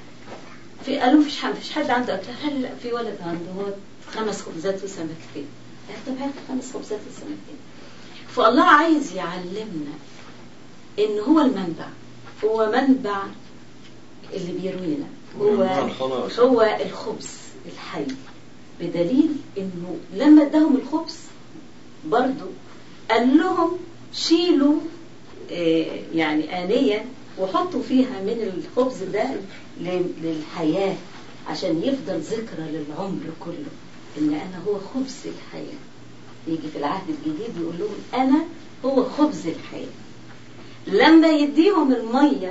في قالوا مفيش حد مفيش حد عنده اكل قال لا في ولد عنده هو خمس خبزات وسمكتين قال طب هات خمس خبزات وسمكتين فالله عايز يعلمنا ان هو المنبع هو منبع اللي بيروينا منبع هو الخلاص. هو الخبز الحي بدليل انه لما اداهم الخبز برضو قال لهم شيلوا آه، يعني آنية وحطوا فيها من الخبز ده ل- للحياة عشان يفضل ذكرى للعمر كله ان انا هو خبز الحياة يجي في العهد الجديد يقول لهم انا هو خبز الحياة لما يديهم المية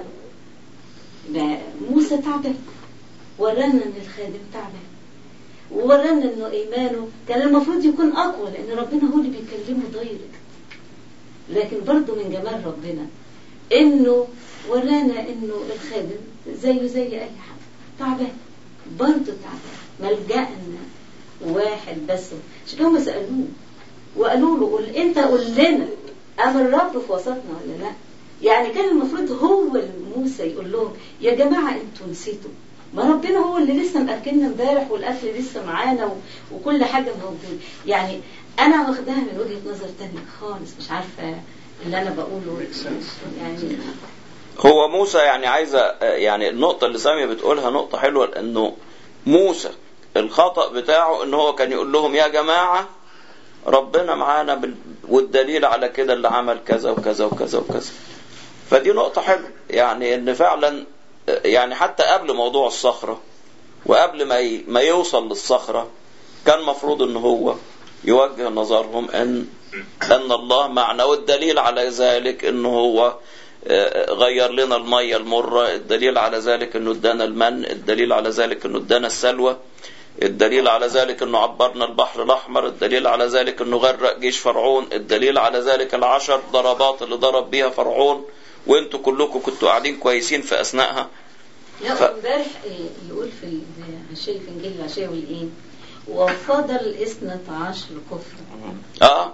ده موسى تعبان ورانا ان الخادم تعبان وورانا انه ايمانه كان المفروض يكون اقوى لان ربنا هو اللي بيكلمه دايركت لكن برضه من جمال ربنا انه ورانا انه الخادم زيه زي اي حد تعبان برضه تعبان ملجأنا واحد بس عشان هم سألوه وقالوا له قول انت قول لنا ام الرب في وسطنا ولا لا يعني كان المفروض هو موسى يقول لهم يا جماعه انتوا نسيتوا ما ربنا هو اللي لسه مأكلنا امبارح والاكل لسه معانا و... وكل حاجه موجود يعني انا واخداها من وجهه نظر تانية خالص مش عارفه اللي انا بقوله يعني هو موسى يعني عايزة يعني النقطة اللي سامية بتقولها نقطة حلوة لأنه موسى الخطأ بتاعه إن هو كان يقول لهم يا جماعة ربنا معانا بال... والدليل على كده اللي عمل كذا وكذا وكذا وكذا فدي نقطة حلوة يعني إن فعلا يعني حتى قبل موضوع الصخرة وقبل ما ي... ما يوصل للصخرة كان مفروض إن هو يوجه نظرهم أن أن الله معنا والدليل على ذلك إن هو آه، غير لنا المية المرة الدليل على ذلك انه ادانا المن الدليل على ذلك انه ادانا السلوى الدليل على ذلك انه عبرنا البحر الاحمر الدليل على ذلك انه غرق جيش فرعون الدليل على ذلك العشر ضربات اللي ضرب بيها فرعون وانتوا كلكم كنتوا قاعدين كويسين في اثناءها لا ف- امبارح إيه، يقول في العشاء في انجيل العشاء يقول ايه وفضل اثنة عشر كفر اه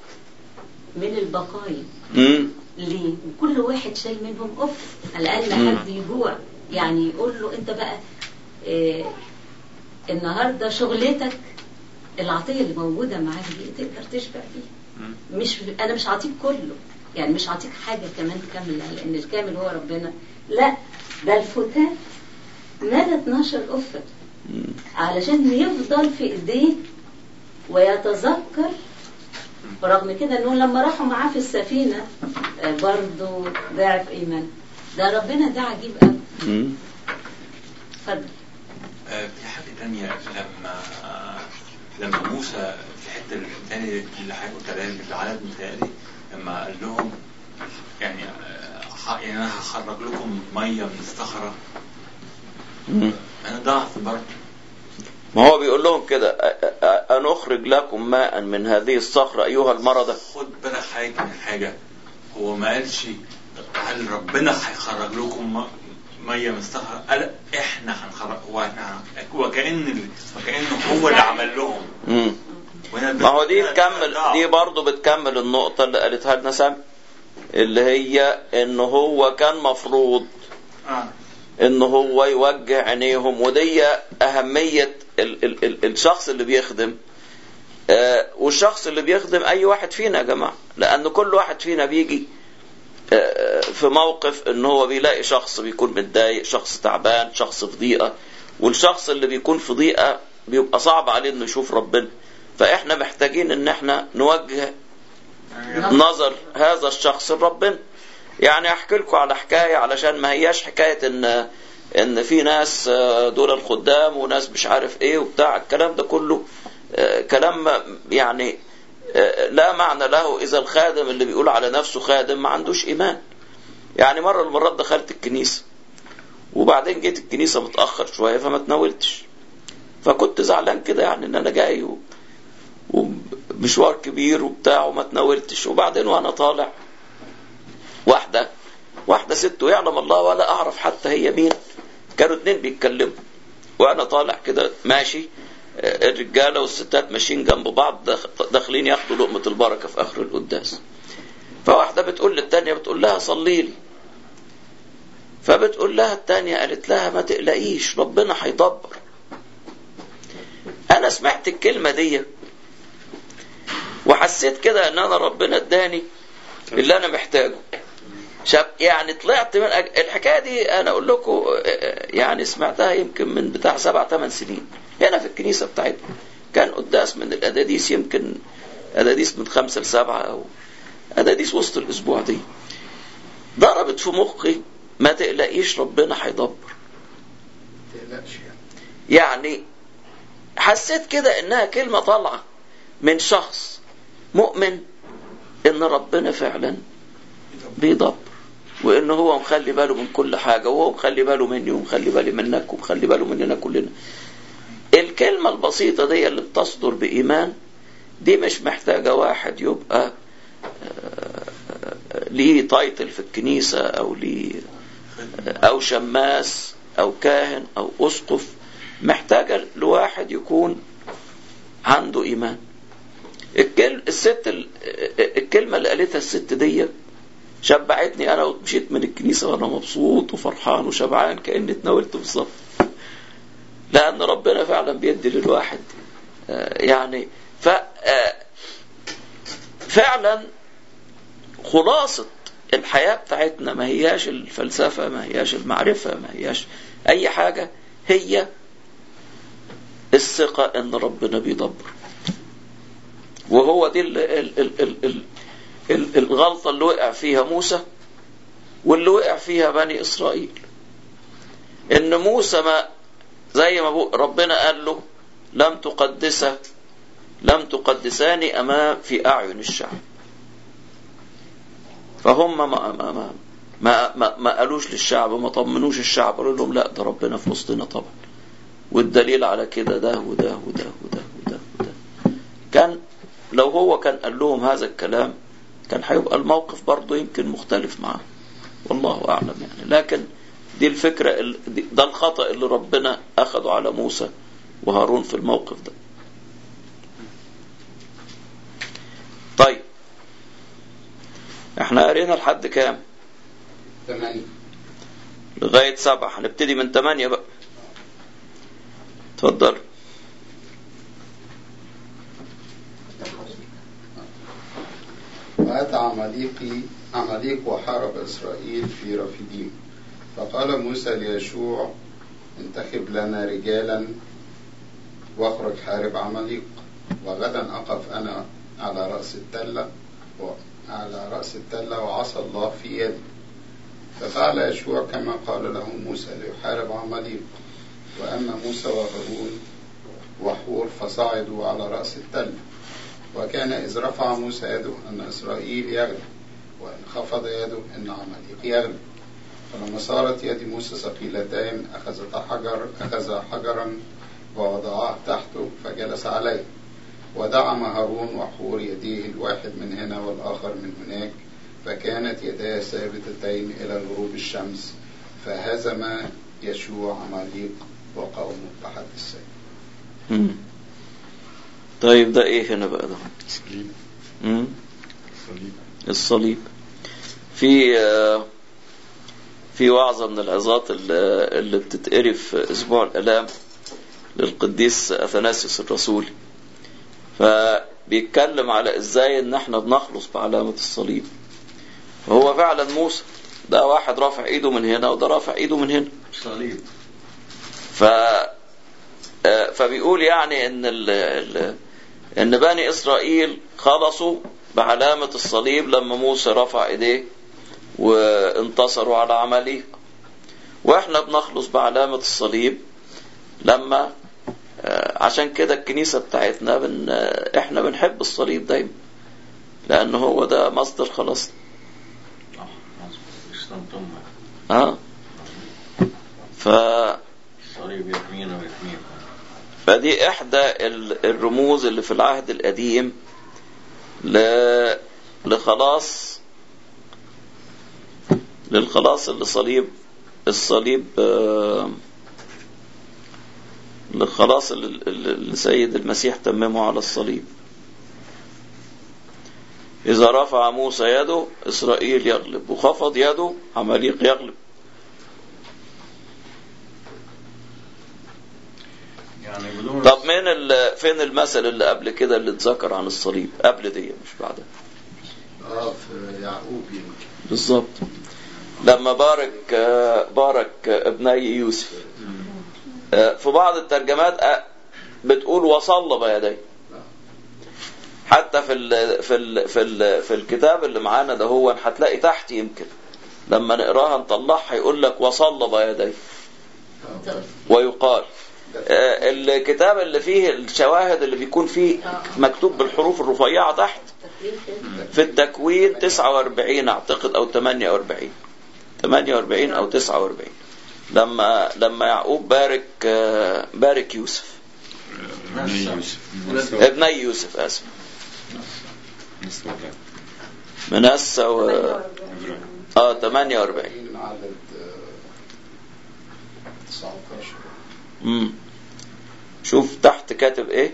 من البقايا امم ليه؟ وكل واحد شايل منهم اوف على الاقل مم. حد يجوع يعني يقول له انت بقى إيه النهارده شغلتك العطيه اللي موجوده معاك دي تقدر تشبع فيها مش انا مش هعطيك كله يعني مش هعطيك حاجه كمان كامله لان الكامل هو ربنا لا ده الفتات مدى 12 قفه علشان يفضل في ايديه ويتذكر ورغم كده انه لما راحوا معاه في السفينه آه، برضه ضعف ايمان ده ربنا ده عجيب قوي امم اتفضل آه، في حاجة تانية لما آه، لما موسى في الحتة الثانية اللي حضرتك قلت عليها في العدد متهيألي لما قال لهم يعني آه، ح- يعني أنا هخرج لكم مية من الصخرة مم. أنا ضعف برضه ما هو بيقول لهم كده أ- أ- أن أخرج لكم ماء من هذه الصخرة أيها المردة خد بالك حضرتك من حاجة هو ما قالش هل ربنا هيخرج لكم م- مية من الصخرة قال احنا هنخرج واحنا وكأن ال- وكأنه هو اللي عمل لهم مم. وهنا ما هو دي ده- تكمل ده- دي برضه بتكمل النقطة اللي قالتها لنا سامي اللي هي إن هو كان مفروض آه. إن هو يوجه عينيهم ودي أهمية ال ال ال الشخص اللي بيخدم آه والشخص اللي بيخدم أي واحد فينا يا جماعة لأن كل واحد فينا بيجي آه، في موقف ان هو بيلاقي شخص بيكون متضايق شخص تعبان شخص في ضيقه والشخص اللي بيكون في ضيقه بيبقى صعب عليه انه يشوف ربنا فاحنا محتاجين ان احنا نوجه نظر هذا الشخص لربنا يعني احكي لكم على حكايه علشان ما هياش حكايه ان ان في ناس آه، دول الخدام وناس مش عارف ايه وبتاع الكلام ده كله آه، كلام ما- يعني آه، لا معنى له اذا الخادم اللي بيقول على نفسه خادم ما عندوش ايمان يعني مره من المرات دخلت الكنيسه وبعدين جيت الكنيسه متاخر شويه فما تناولتش فكنت زعلان كده يعني ان انا جاي و... ومشوار كبير وبتاع وما تناولتش وبعدين وانا طالع واحده واحده ست ويعلم الله ولا اعرف حتى هي مين كانوا اتنين بيتكلموا وانا طالع كده ماشي آه، الرجاله والستات ماشيين جنب بعض داخ- داخلين ياخدوا لقمه البركه في اخر القداس فواحده بتقول للتانيه بتقول لها صلي لي فبتقول لها التانية قالت لها ما تقلقيش ربنا هيدبر انا سمعت الكلمة دي وحسيت كده ان انا ربنا اداني اللي انا محتاجه شاب يعني طلعت من أج- الحكايه دي انا اقول لكم آه، يعني سمعتها يمكن من بتاع سبع ثمان سنين هنا في الكنيسه بتاعتنا كان قداس من الاداديس يمكن اداديس من خمسه لسبعه او اداديس وسط الاسبوع دي ضربت في مخي ما تقلقيش ربنا هيدبر تقلقش يعني يعني حسيت كده انها كلمة طالعة من شخص مؤمن ان ربنا فعلا بيدبر وان هو مخلي باله من كل حاجة وهو مخلي باله مني ومخلي بالي منك ومخلي باله مننا كلنا الكلمة البسيطة دي اللي بتصدر بإيمان دي مش محتاجة واحد يبقى آه، ليه تايتل في الكنيسة أو ليه أو شماس أو كاهن أو أسقف محتاجة لواحد يكون عنده إيمان الكل الست ال- الكلمة اللي قالتها الست دي شبعتني أنا ومشيت من الكنيسة وأنا مبسوط وفرحان وشبعان كأني اتناولت بالظبط لأن ربنا فعلا بيدي للواحد آه، يعني ف آه، فعلا خلاصة الحياة بتاعتنا ما هياش الفلسفة ما هياش المعرفة ما هياش أي حاجة هي الثقة إن ربنا بيدبر وهو دي ال ال ال ال ال ال الغلطة اللي وقع فيها موسى واللي وقع فيها بني إسرائيل إن موسى ما زي ما بو- ربنا قال له لم تقدسه لم تقدساني أمام في أعين الشعب فهم ما ما ما ما ما ما قالوش للشعب ما طمنوش الشعب قالوا لهم لا ده ربنا في وسطنا طبعا والدليل على كده ده وده وده وده وده وده كان لو هو كان قال لهم هذا الكلام كان هيبقى الموقف برضه يمكن مختلف معاه والله اعلم يعني لكن دي الفكره ال- دي- ده الخطا اللي ربنا اخذه على موسى وهارون في الموقف ده طيب احنا قرينا لحد كام ثمانية لغاية سبعة هنبتدي من ثمانية بقى اتفضل وأتى عماليقي عماليق وحارب إسرائيل في رفيديم فقال موسى ليشوع انتخب لنا رجالا واخرج حارب عماليق وغدا أقف أنا على رأس التلة على رأس التلة وعصى الله في يدي ففعل يشوع كما قال له موسى ليحارب عماليق وأما موسى وهارون وحور فصعدوا على رأس التل وكان إذ رفع موسى يده أن إسرائيل يغلب وإن خفض يده أن عماليق يغلب فلما صارت يد موسى ثقيلتين أخذ حجر أخذ حجرا ووضعه تحته فجلس عليه ودعم هارون وحور يديه الواحد من هنا والآخر من هناك فكانت يداه ثابتتين إلى غروب الشمس فهزم يشوع عماليق وقومه بحد السيف مم. طيب ده ايه هنا بقى ده صليب مم. صليب الصليب في آه، في وعظة من العظات اللي اللي بتتقري في أسبوع الآلام للقديس أثناسيوس الرسول فبيتكلم على إزاي إن إحنا بنخلص بعلامة الصليب فهو فعلا موسى ده واحد رافع إيده من هنا وده رافع إيده من هنا صليب ف آه، فبيقول يعني ان ال... ال... ان بني اسرائيل خلصوا بعلامة الصليب لما موسى رفع ايديه وانتصروا على عماليق واحنا بنخلص بعلامة الصليب لما آه، عشان كده الكنيسة بتاعتنا بن... آه، احنا بنحب الصليب دايما لان هو ده مصدر خلاصنا اه مظبوط استنطم اه ف الصليب يحمينا ويحمينا فدي إحدى ال- الرموز اللي في العهد القديم ل... لخلاص للخلاص اللي صليب الصليب آه، للخلاص اللي اللي- اللي سيد المسيح تممه على الصليب إذا رفع موسى يده إسرائيل يغلب وخفض يده عماليق يغلب يعني بدون طب مين ال... فين المثل اللي قبل كده اللي اتذكر عن الصليب قبل دي مش بعدها اه في يعقوب يمكن بالظبط لما بارك آه، بارك آه، ابني يوسف آه، في بعض الترجمات آه، بتقول وصلب يديه حتى في ال في ال في ال في الكتاب اللي معانا ده هو هتلاقي تحت يمكن لما نقراها نطلعها يقول لك وصلب يديه ويقال آه، الكتاب اللي فيه الشواهد اللي بيكون فيه مكتوب بالحروف الرفيعة تحت في التكوين 49 اعتقد او 48 48 او 49 لما لما يعقوب بارك آه، بارك يوسف ابني يوسف ابني يوسف اسف نصر الله منسى و اه 48 من عدد آه، 19 امم شوف تحت كاتب ايه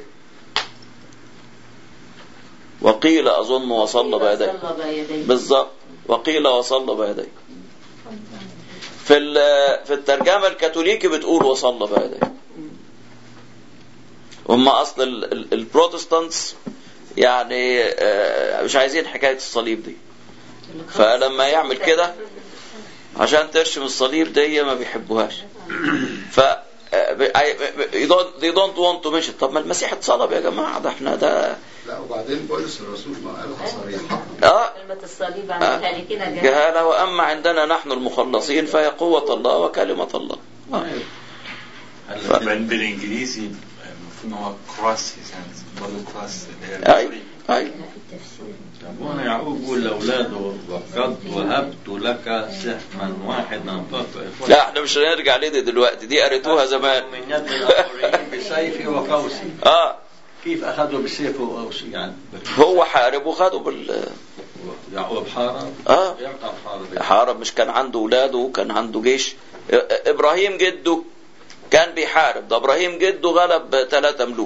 وقيل اظن وصلب يديه صلب يديه بالظبط وقيل وصلب يديه في ال- في الترجمه الكاثوليكي بتقول وصلب يديه هم اصل ال- ال- البروتستانتس يعني آه، مش عايزين حكايه الصليب دي فلما يعمل كده عشان ترشم الصليب دي ما بيحبوهاش ف آه، ب- I- ب- you don't- they don't want to mention طب ما المسيح اتصلب يا جماعه ده احنا ده لا وبعدين بولس الرسول ما قالها صريحة اه كلمة الصليب آه. عملتها لي كده جهل جهالة وأما عندنا نحن المخلصين فهي قوة الله وكلمة الله آه. بال- بالانجليزي المفروض ان هو كروس برضه كراس اللي هي اي اي في التفسير أبونا يعقوب يقول لأولاده وقد وهبت لك سهما واحدا فاطئ لا احنا مش هنرجع ليه دي دلوقتي دي قريتوها زمان من يد الآخرين بسيفي وقوسي اه كيف أخذوا بسيفه وقوسي يعني هو حارب وخده بال يعقوب حارب اه يعقوب حارب حارب مش كان عنده اولاده وكان عنده جيش ابراهيم جده كان بيحارب ده ابراهيم جده غلب ثلاثة ملوك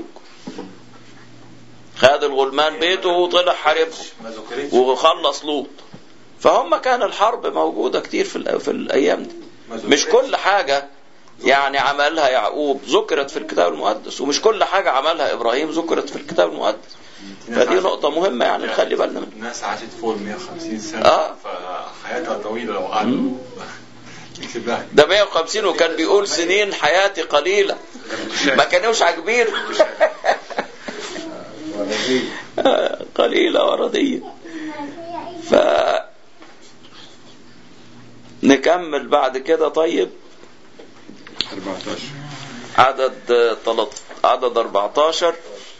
خد الغلمان بيته وطلع حاربهم ما ذكرتش وخلص لوط فهم كان الحرب موجودة كتير في, الأ- في الأيام دي ما ذكرتش. مش كل حاجة يعني عملها يعقوب ذكرت في الكتاب المقدس ومش كل حاجة عملها إبراهيم ذكرت في الكتاب المقدس فدي نقطة مهمة يعني نخلي بالنا منها الناس عاشت فوق ال 150 سنة آه. فحياتها طويلة لو قعدوا يكتب ده 150 وكان بيقول سنين حياتي قليلة ما كانوش عاجبين ورضي قليلة وردية ف نكمل بعد كده طيب 14 عدد تلت... عدد 14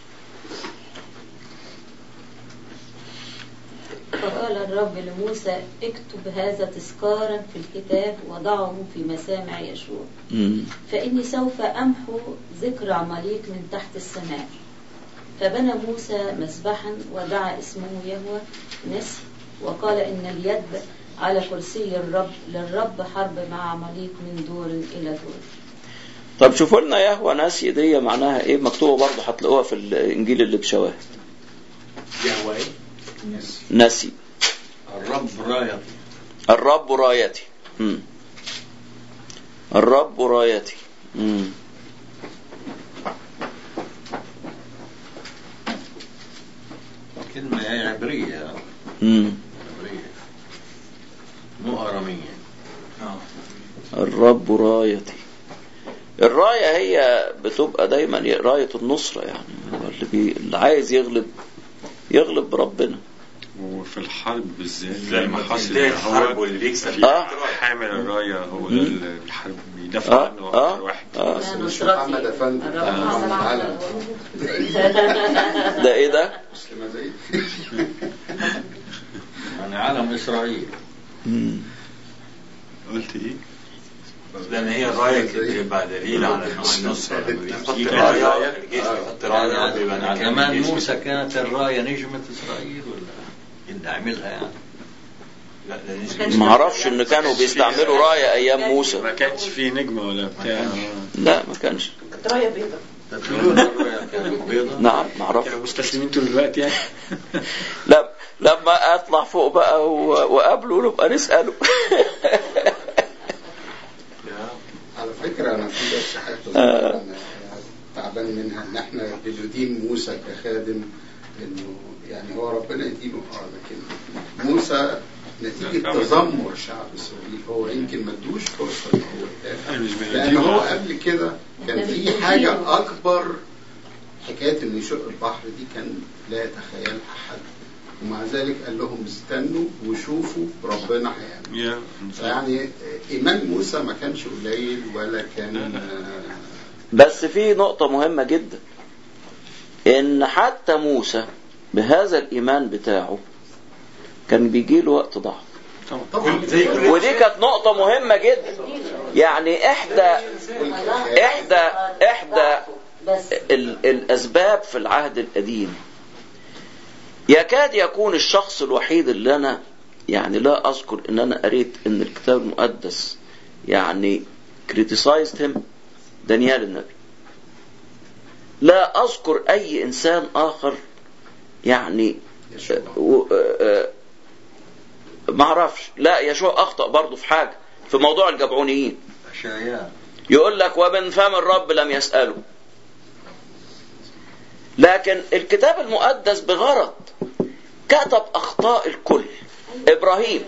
فقال الرب لموسى اكتب هذا تذكارا في الكتاب وضعه في مسامع يشوع مم. فإني سوف أمحو ذكر عماليق من تحت السماء فبنى موسى مسبحا ودعا اسمه يهوى نسي وقال إن اليد على كرسي الرب للرب حرب مع عماليق من دور إلى دور طب شوفوا لنا يهوى ناسي دي معناها ايه مكتوبة برضه هتلاقوها في الانجيل اللي بشواهد يهوى إيه؟ ناسي الرب رايتي الرب رايتي مم. الرب رايتي مم. كلمة هي عبرية مم. عبرية مو أرامية آه. الرب رايتي الراية هي بتبقى دايما راية النصرة يعني هو اللي, بي... اللي عايز يغلب يغلب بربنا وفي الحرب بالذات زي ما حصل تلاقي إن الحرب هو واللي بيكسب في آه. حامل الراية هو مم. اللي الحرب بيدافع اه عنه اه أكتر واحد اه بس لا، مش نصرتي. محمد أفندي الرب ده حصل محمد على علم ده ايه ده؟ مسلمة زي يعني علم إسرائيل مم. قلت ايه؟ لأن هي الراية كانت بيبقى دليل على إنه النصرة لما بيحط في راية الجيش بيحط راية يعني بيبقى يعني كان زمان الجيش موسى كانت الراية نجمة إسرائيل ولا اللي عملها يعني لا ده مش كانش- ما اعرفش ان كانوا بيستعملوا راية ايام موسى ما كانش في نجمة ولا بتاع لا ما كانش كانت رايه بيضاء تقولون الراية كانت بيضاء نعم ما اعرفش كانوا مستسلمين طول الوقت يعني لا لما اطلع فوق بقى و- واقابله نبقى نساله على فكرة أنا في بس حاجة صغيرة أنا تعبان منها إن إحنا بندين موسى كخادم إنه يعني هو ربنا يدينه أه لكن موسى نتيجة تذمر شعب إسرائيل هو يمكن ما ادوش فرصة إن هو أنا مش يتابع بنديله. لأن هو قبل كده كان في حاجة أكبر حكاية إنه يشق البحر دي كان لا يتخيلها أحد ومع ذلك قال لهم استنوا وشوفوا ربنا هيعمل يا يعني إيمان موسى ما كانش قليل ولا لا، كان لا. آه، بس في نقطة مهمة جدا ان حتى موسى بهذا الايمان بتاعه كان بيجي له وقت ضعف طبعا زي كل ودي كانت نقطة مهمة جدا يعني احدى احدى احدى بس ال- الاسباب في العهد القديم يكاد يكون الشخص الوحيد اللي انا يعني لا اذكر ان انا قريت ان الكتاب المقدس يعني criticized him دانيال النبي لا اذكر اي انسان اخر يعني يشوع. و- آه، ما اعرفش لا يشوع اخطا برضه في حاجه في موضوع الجبعونيين أشعياء يقول لك ومن فم الرب لم يسأله لكن الكتاب المقدس بغرض كتب أخطاء الكل إبراهيم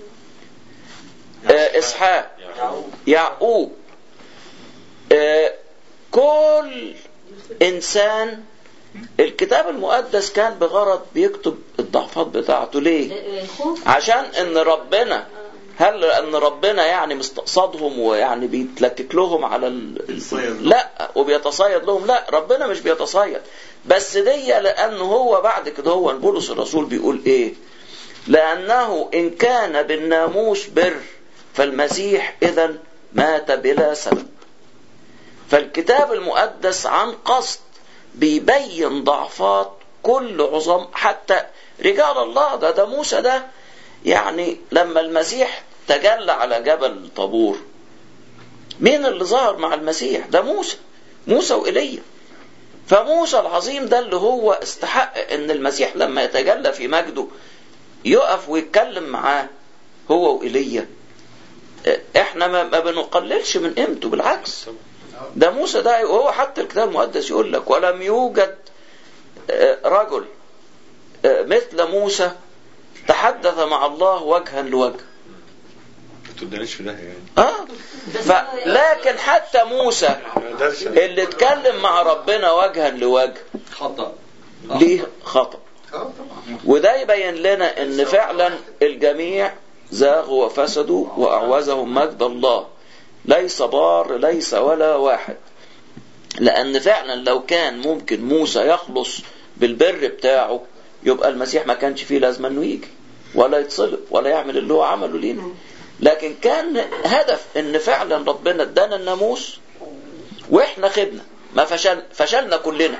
آه، إسحاق يعقوب آه، كل إنسان الكتاب المقدس كان بغرض بيكتب الضعفات بتاعته ليه؟ الخوف عشان ان ربنا هل ان ربنا يعني مستقصدهم ويعني بيتلكك لهم على ال... بيتصيد لهم. لا وبيتصيد لهم لا ربنا مش بيتصيد بس دي لأنه هو بعد كده هو بولس الرسول بيقول إيه لأنه إن كان بالناموس بر فالمسيح إذا مات بلا سبب فالكتاب المقدس عن قصد بيبين ضعفات كل عظام حتى رجال الله ده ده موسى ده يعني لما المسيح تجلى على جبل طابور مين اللي ظهر مع المسيح ده موسى موسى وإيليا فموسى العظيم ده اللي هو استحق ان المسيح لما يتجلى في مجده يقف ويتكلم معاه هو وإيليا احنا ما ما بنقللش من قيمته بالعكس ده موسى ده وهو حتى الكتاب المقدس يقول لك ولم يوجد آه، رجل آه، مثل موسى تحدث مع الله وجها لوجه ما تدناش في ده يعني اه ف... لكن حتى موسى درس اللي اتكلم مع ربنا وجها لوجه خطأ ليه خطأ اه طبعا وده يبين لنا ان فعلا الجميع زاغوا وفسدوا واعوزهم مجد الله ليس بار ليس ولا واحد لان فعلا لو كان ممكن موسى يخلص بالبر بتاعه يبقى المسيح ما كانش فيه لازمه انه يجي ولا يتصلب ولا يعمل اللي هو عمله لينا لكن كان هدف ان فعلا ربنا ادانا الناموس واحنا خدنا ما فشل فشلنا كلنا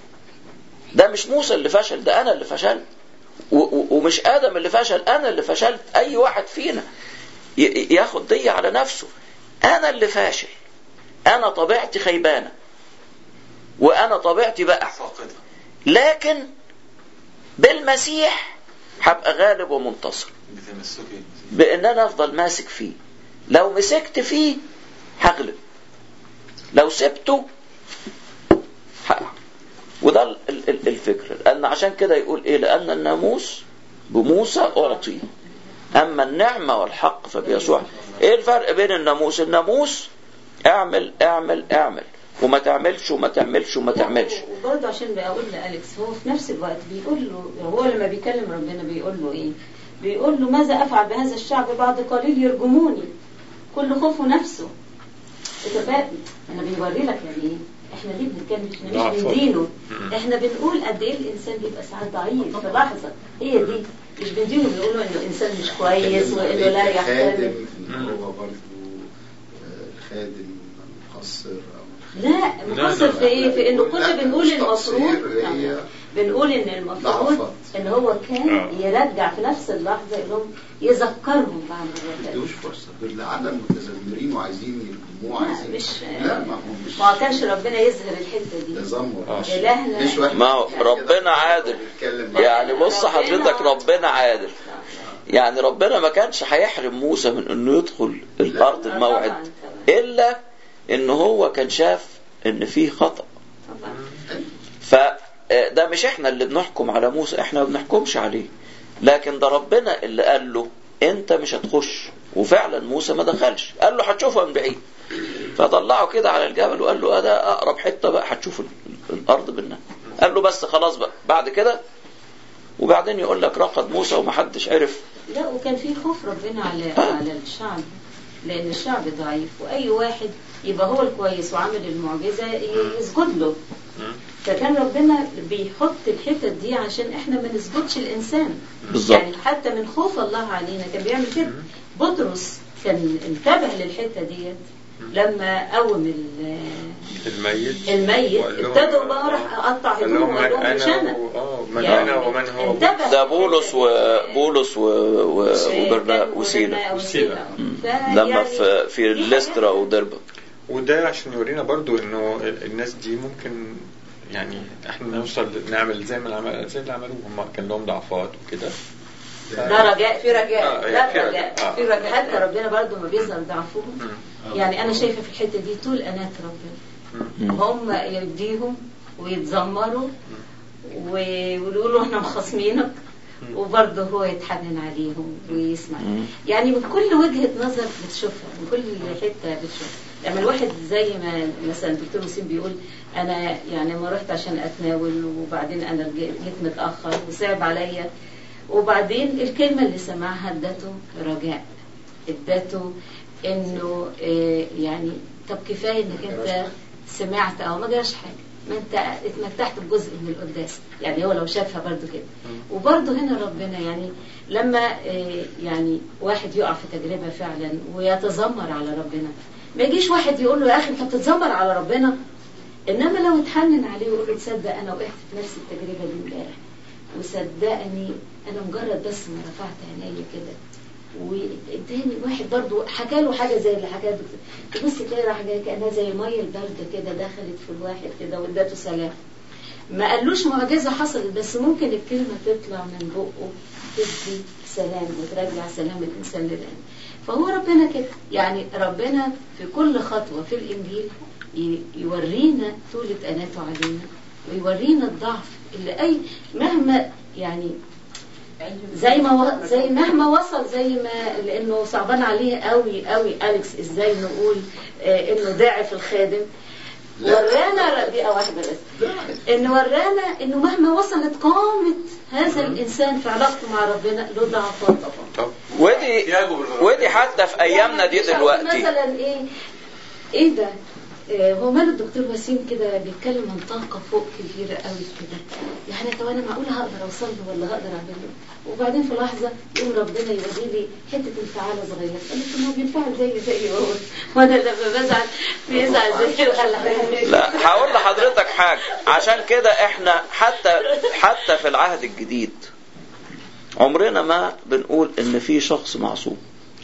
ده مش موسى اللي فشل ده انا اللي فشلت و- و- ومش ادم اللي فشل انا اللي فشلت اي واحد فينا ي- ياخد دي على نفسه انا اللي فاشل انا طبيعتي خيبانه وانا طبيعتي بقى فاقدة لكن بالمسيح هبقى غالب ومنتصر بتمسكي بالمسيح. بان انا افضل ماسك فيه لو مسكت فيه هغلب لو سبته هقع وده ال- ال- ال- الفكر لان عشان كده يقول ايه لان الناموس بموسى اعطي اما النعمه والحق فبيسوع ايه الفرق بين الناموس الناموس اعمل اعمل اعمل وما تعملش وما تعملش وما تعملش وبرضه عشان بقى اقول لالكس هو في نفس الوقت بيقول له هو لما بيكلم ربنا بيقول له ايه؟ بيقول له ماذا افعل بهذا الشعب بعد قليل يرجموني كل خوفه نفسه انت فاهم؟ انا بيوري لك يعني ايه؟ احنا ليه بنتكلم احنا مش ضعف. بندينه احنا بنقول قد ايه الانسان بيبقى ساعات ضعيف في لحظه هي دي مش بندينه بنقوله انه انسان مش كويس وانه لا يحترم خادم إن هو برضه آه، خادم مقصر او لا مقصر في ايه؟ في انه كنا لا، بنقول مش المفروض تقصير، هي بنقول ان المفروض ضعفات. ان هو كان آه. يرجع في نفس اللحظه يقول لهم يذكرهم بعمل ما الرجال ادوش فرصه دول العالم متذمرين وعايزين يرجموه لا عايزين مش لا ما هو مش ما كانش ربنا يظهر الحته دي تذمر آه. مش- إلهنا مش واحد ما هو كده ربنا عادل. بيتكلم مع- يعني بص حضرتك ربنا عادل يعني ربنا ما كانش هيحرم موسى من انه يدخل الارض لا، الموعد طبعاً، طبعاً. الا ان هو كان شاف ان فيه خطأ طبعاً. فده مش احنا اللي بنحكم على موسى احنا ما بنحكمش عليه لكن ده ربنا اللي قال له انت مش هتخش وفعلا موسى ما دخلش قال له هتشوفها من بعيد فطلعه كده على الجبل وقال له اه ده اقرب حته بقى هتشوف ال- ال- الارض منها قال له بس خلاص بقى بعد كده وبعدين يقول لك رقد موسى ومحدش عرف لا وكان في خوف ربنا على آه. على الشعب لان الشعب ضعيف واي واحد يبقى هو الكويس وعامل المعجزه ي- يسجد له فكان ربنا بيحط الحتت دي عشان احنا ما نسجدش الانسان بالظبط. يعني حتى من خوف الله علينا كان بيعمل كده بطرس كان انتبه للحته ديت لما قوم ال- الميت الميت وقال لهم- ابتدوا بقى راح اقطع قال لهم هدومه وقال من لهم مش انا انا و- اه من يعني انا ومن هو انتبه ده بولس وبولس و... و... وبرنا وسيلة وسيلة مم. لما في في ليسترا ودربة وده عشان يورينا برضو انه الناس دي ممكن يعني احنا نوصل نعمل زي ما العمل زي اللي عملوه هم كان لهم ضعفات وكده ده رجاء في رجاء آه، لا في رجاء رجاء. آه. في رجاء حتى ربنا برضو ما بيظهر ضعفهم يعني انا شايفه في الحته دي طول انات ربنا هم يديهم ويتذمروا و- ويقولوا احنا مخاصمينك وبرضه هو يتحنن عليهم ويسمع مم. يعني من كل وجهة نظر بتشوفها من كل حتة بتشوفها لما الواحد زي ما مثلا دكتور وسيم بيقول انا يعني ما رحت عشان اتناول وبعدين انا رجع- جيت متاخر وصعب عليا وبعدين الكلمه اللي سمعها ادته رجاء ادته انه آه، يعني طب كفايه انك انت سمعت او ما جراش حاجه ما انت اتمتعت بجزء من القداس يعني هو لو شافها برضو كده وبرضو هنا ربنا يعني لما آه، يعني واحد يقع في تجربة فعلا ويتذمر على ربنا ما يجيش واحد يقول له يا اخي انت بتتذمر على ربنا انما لو اتحنن عليه ويقول له تصدق انا وقعت في نفس التجربة دي امبارح وصدقني انا مجرد بس ما رفعت عينيا كده واداني واحد برضو حكى له حاجه زي اللي حكاها الدكتور تبص تلاقي راح جاي كانها زي الميه البارده كده دخلت في الواحد كده وادته سلام ما قالوش معجزه حصلت بس ممكن الكلمه تطلع من بقه تدي سلام وترجع سلام الانسان للان فهو ربنا كده يعني ربنا في كل خطوه في الانجيل ي- يورينا طولة اناته علينا ويورينا الضعف اللي اي مهما يعني زي ما و... زي مهما وصل زي ما لانه صعبان عليه قوي قوي اليكس ازاي نقول آه انه ضعف الخادم ورانا دقيقه واحده بس انه ورانا انه مهما وصلت قامه هذا الانسان في علاقته مع ربنا له ضعفات طبعا ودي احتياجه بالرب. ودي حتى في ايامنا دي مش هقول دلوقتي مثلا ايه ايه ده آه، هو ماله الدكتور وسيم كده بيتكلم عن طاقه فوق كبيره قوي كده يعني طب انا معقوله هقدر اوصل له ولا هقدر اعمل له وبعدين في لحظه يقوم ربنا يوري لي حته انفعال صغير قال لي طب ما هو بينفعل زي زي هو وانا لما بزعل بيزعل زي ولا حاجه لا هقول لحضرتك حاجة عشان كده احنا حتى حتى في العهد الجديد عمرنا ما بنقول ان في شخص معصوم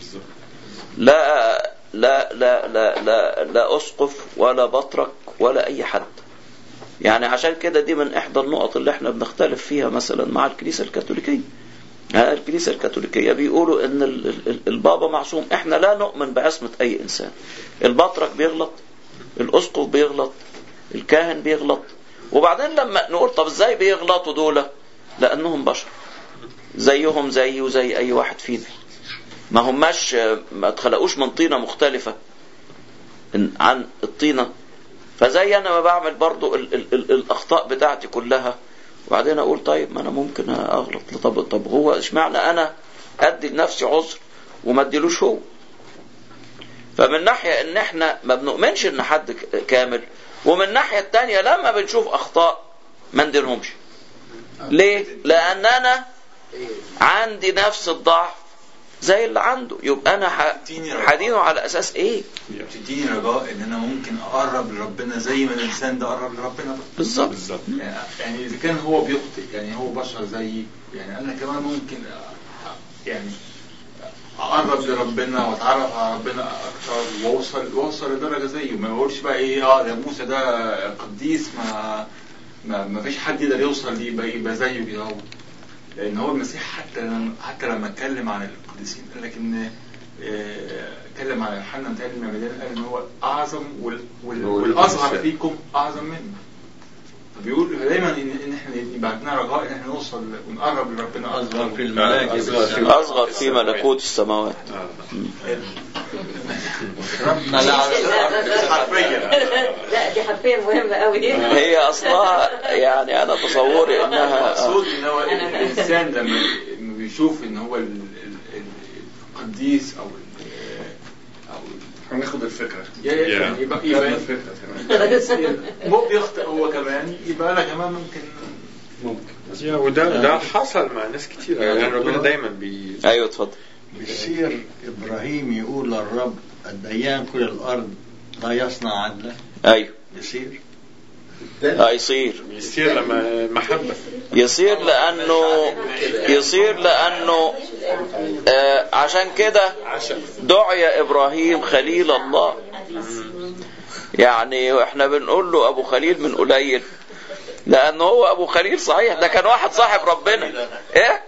لا لا لا لا لا لا اسقف ولا بطرك ولا اي حد يعني عشان كده دي من احدى النقط اللي احنا بنختلف فيها مثلا مع الكنيسه الكاثوليكيه ها، الكنيسه الكاثوليكيه بيقولوا ان ال- ال- البابا معصوم احنا لا نؤمن بعصمه اي انسان البطرك بيغلط الاسقف بيغلط الكاهن بيغلط وبعدين لما نقول طب ازاي بيغلطوا دول لانهم بشر زيهم زي وزي اي واحد فينا ما هماش ما اتخلقوش من طينه مختلفه إن- عن الطينه فزي انا ما بعمل برضو ال ال ال الاخطاء بتاعتي كلها وبعدين اقول طيب ما انا ممكن اغلط طب طب هو اشمعنى انا ادي لنفسي عذر وما اديلوش هو فمن ناحيه ان احنا ما بنؤمنش ان حد ك- كامل ومن الناحيه التانية لما بنشوف اخطاء ما نديلهمش ليه لان انا عندي نفس الضعف زي اللي عنده يبقى انا ح- هدينه على اساس ايه بتديني رجاء ان انا ممكن اقرب لربنا زي ما الانسان ده قرب لربنا بقى. بالظبط بالظبط يعني اذا كان هو بيخطئ يعني هو بشر زيي يعني انا كمان ممكن أ- يعني اقرب لربنا واتعرف على ربنا اكتر واوصل واوصل لدرجه زيه ما اقولش بقى ايه اه ده موسى ده قديس ما ما, ما فيش حد يقدر يوصل ليه يبقى, يبقى زيه كده هو لان هو المسيح حتى لما حتى لما اتكلم عن القديسين قال لك ان آه، اتكلم عن يوحنا متهيألي المعمدان قال ان هو اعظم وال وال والاصغر فيكم اعظم منه فبيقول دايما ان ان احنا يبقى عندنا رجاء ان احنا نوصل ونقرب لربنا أصغر في الملائكة أصغر في- بالسماء. اصغر في ملكوت السماوات ربنا لا حرفيا لا دي حرفيا مهمه قوي هي اصلها يعني انا تصوري انها المقصود ان هو الانسان لما لما بيشوف ان هو ال- ال- ال- القديس او ال- او هناخد الفكرة يعني يبقى يبقى الفكرة تمام هو بيخطئ هو كمان يبقى انا كمان ممكن ممكن يا وده ده حصل مع ناس كتير يعني ربنا دايما بي ايوه اتفضل بيصير إبراهيم يقول للرب الديان كل الأرض لا يصنع عدلا ايوه يصير هيصير بيصير لما محبة يصير لانه يصير لانه آه عشان كده دعي ابراهيم خليل الله يعني احنا بنقول له ابو خليل من قليل لانه هو ابو خليل صحيح ده كان واحد صاحب ربنا ايه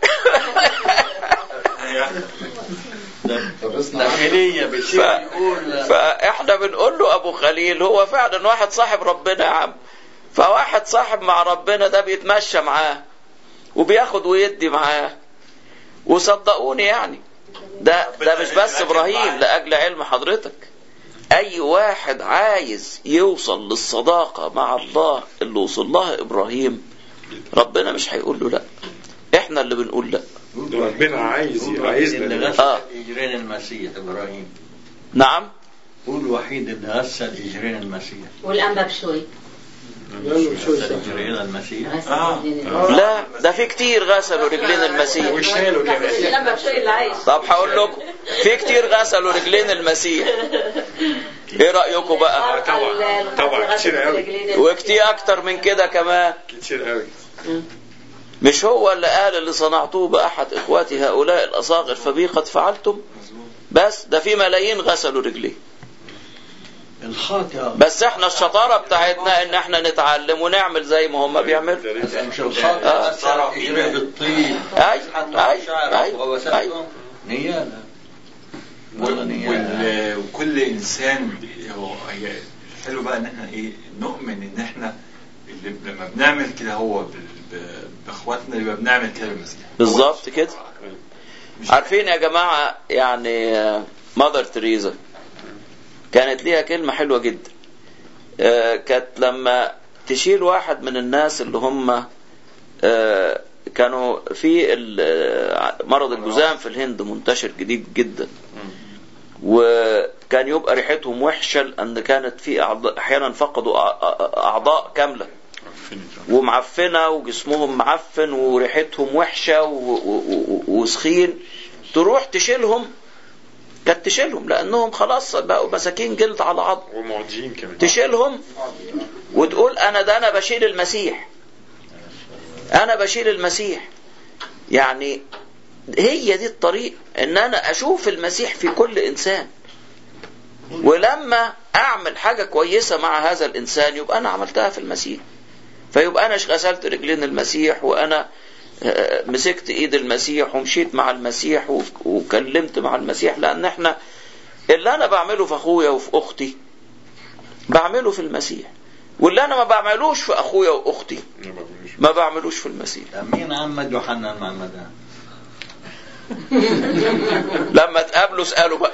طب اسمع داخلية ف... بيصير يقول فاحنا بنقول له ابو خليل هو فعلا واحد صاحب ربنا يا عم فواحد صاحب مع ربنا ده بيتمشى معاه وبياخد ويدي معاه وصدقوني يعني ده ده مش بس ابراهيم لاجل علم حضرتك اي واحد عايز يوصل للصداقه مع الله اللي وصل لها ابراهيم ربنا مش هيقول له لا احنا اللي بنقول لا ربنا عايز عايزنا اللي نبقى- غسل آه. إجرين المسيح إبراهيم نعم هو الوحيد اللي غسل إجرين المسيح والانبا بشوي رجلين المسيح آه. لا ده في كتير غسلوا رجلين المسيح وشالوا كمان لما تشيل العيش طب هقول لكم في كتير غسلوا رجلين المسيح ايه رأيكم بقى طبعا طبعا كتير قوي وكتير اكتر من كده كمان كتير قوي مش هو اللي قال اللي صنعتوه بأحد إخواتي هؤلاء الأصاغر فبي قد فعلتم بس ده في ملايين غسلوا رجليه الخاطئ بس احنا الشطارة بتاعتنا ان احنا نتعلم ونعمل زي ما هم بيعملوا بس مش الخاطئ آه. أثر إجراء بالطين أي حطوا أي شعره أي وغسلته أي نيالة والله نيالة وال- وكل انسان بي- هو هي الحلو بقى ان احنا ايه نؤمن ان احنا اللي لما بنعمل كده هو بال- ب- باخواتنا يبقى بنعمل كده بالمسيح بالظبط كده مش- عارفين يا جماعة يعني مادر تريزا كانت ليها كلمة حلوة جدا آه، كانت لما تشيل واحد من الناس اللي هم آه، كانوا في ال- آه، مرض الجذام في الهند منتشر جديد جدا وكان يبقى ريحتهم وحشة لأن كانت في أعضاء أحيانا فقدوا أع- أع- أعضاء كاملة ومعفنة وجسمهم معفن وريحتهم وحشة و- و- و- وسخين تروح تشيلهم كانت تشيلهم لأنهم خلاص بقوا مساكين جلد على عظم ومعجين كمان تشيلهم وتقول أنا ده أنا بشيل المسيح أنا بشيل المسيح يعني هي دي الطريق ان انا اشوف المسيح في كل انسان ولما اعمل حاجة كويسة مع هذا الانسان يبقى انا عملتها في المسيح فيبقى انا غسلت رجلين المسيح وانا آه، مسكت ايد المسيح ومشيت مع المسيح وف- وكلمت مع المسيح لان احنا اللي انا بعمله في اخويا وفي اختي بعمله في المسيح واللي انا ما بعملوش في اخويا واختي ما بعملوش في المسيح مين عمد يوحنا المعمدان لما تقابلوا اسالوا بقى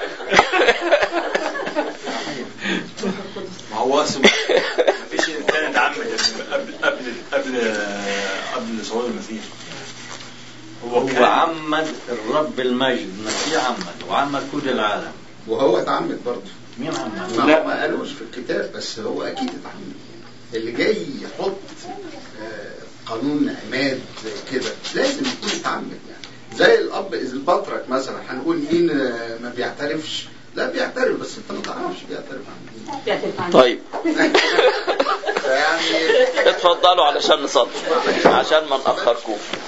ما هو اسم ما فيش انسان اتعمد قبل قبل قبل قبل صعود المسيح هو هو كان عمد الرب المجد المسيح عمد وعمد كل العالم وهو اتعمد برضه مين عمد؟ ما هو ما قالوش في الكتاب بس هو اكيد اتعمد اللي جاي يحط آه، قانون عماد زي كده لازم يكون اتعمد يعني زي الاب اذا البطرك مثلا هنقول مين آه، ما بيعترفش لا بيعترف بس انت ما تعرفش بيعترف عن مين طيب فيعني اتفضلوا علشان نصلي عشان ما نأخركم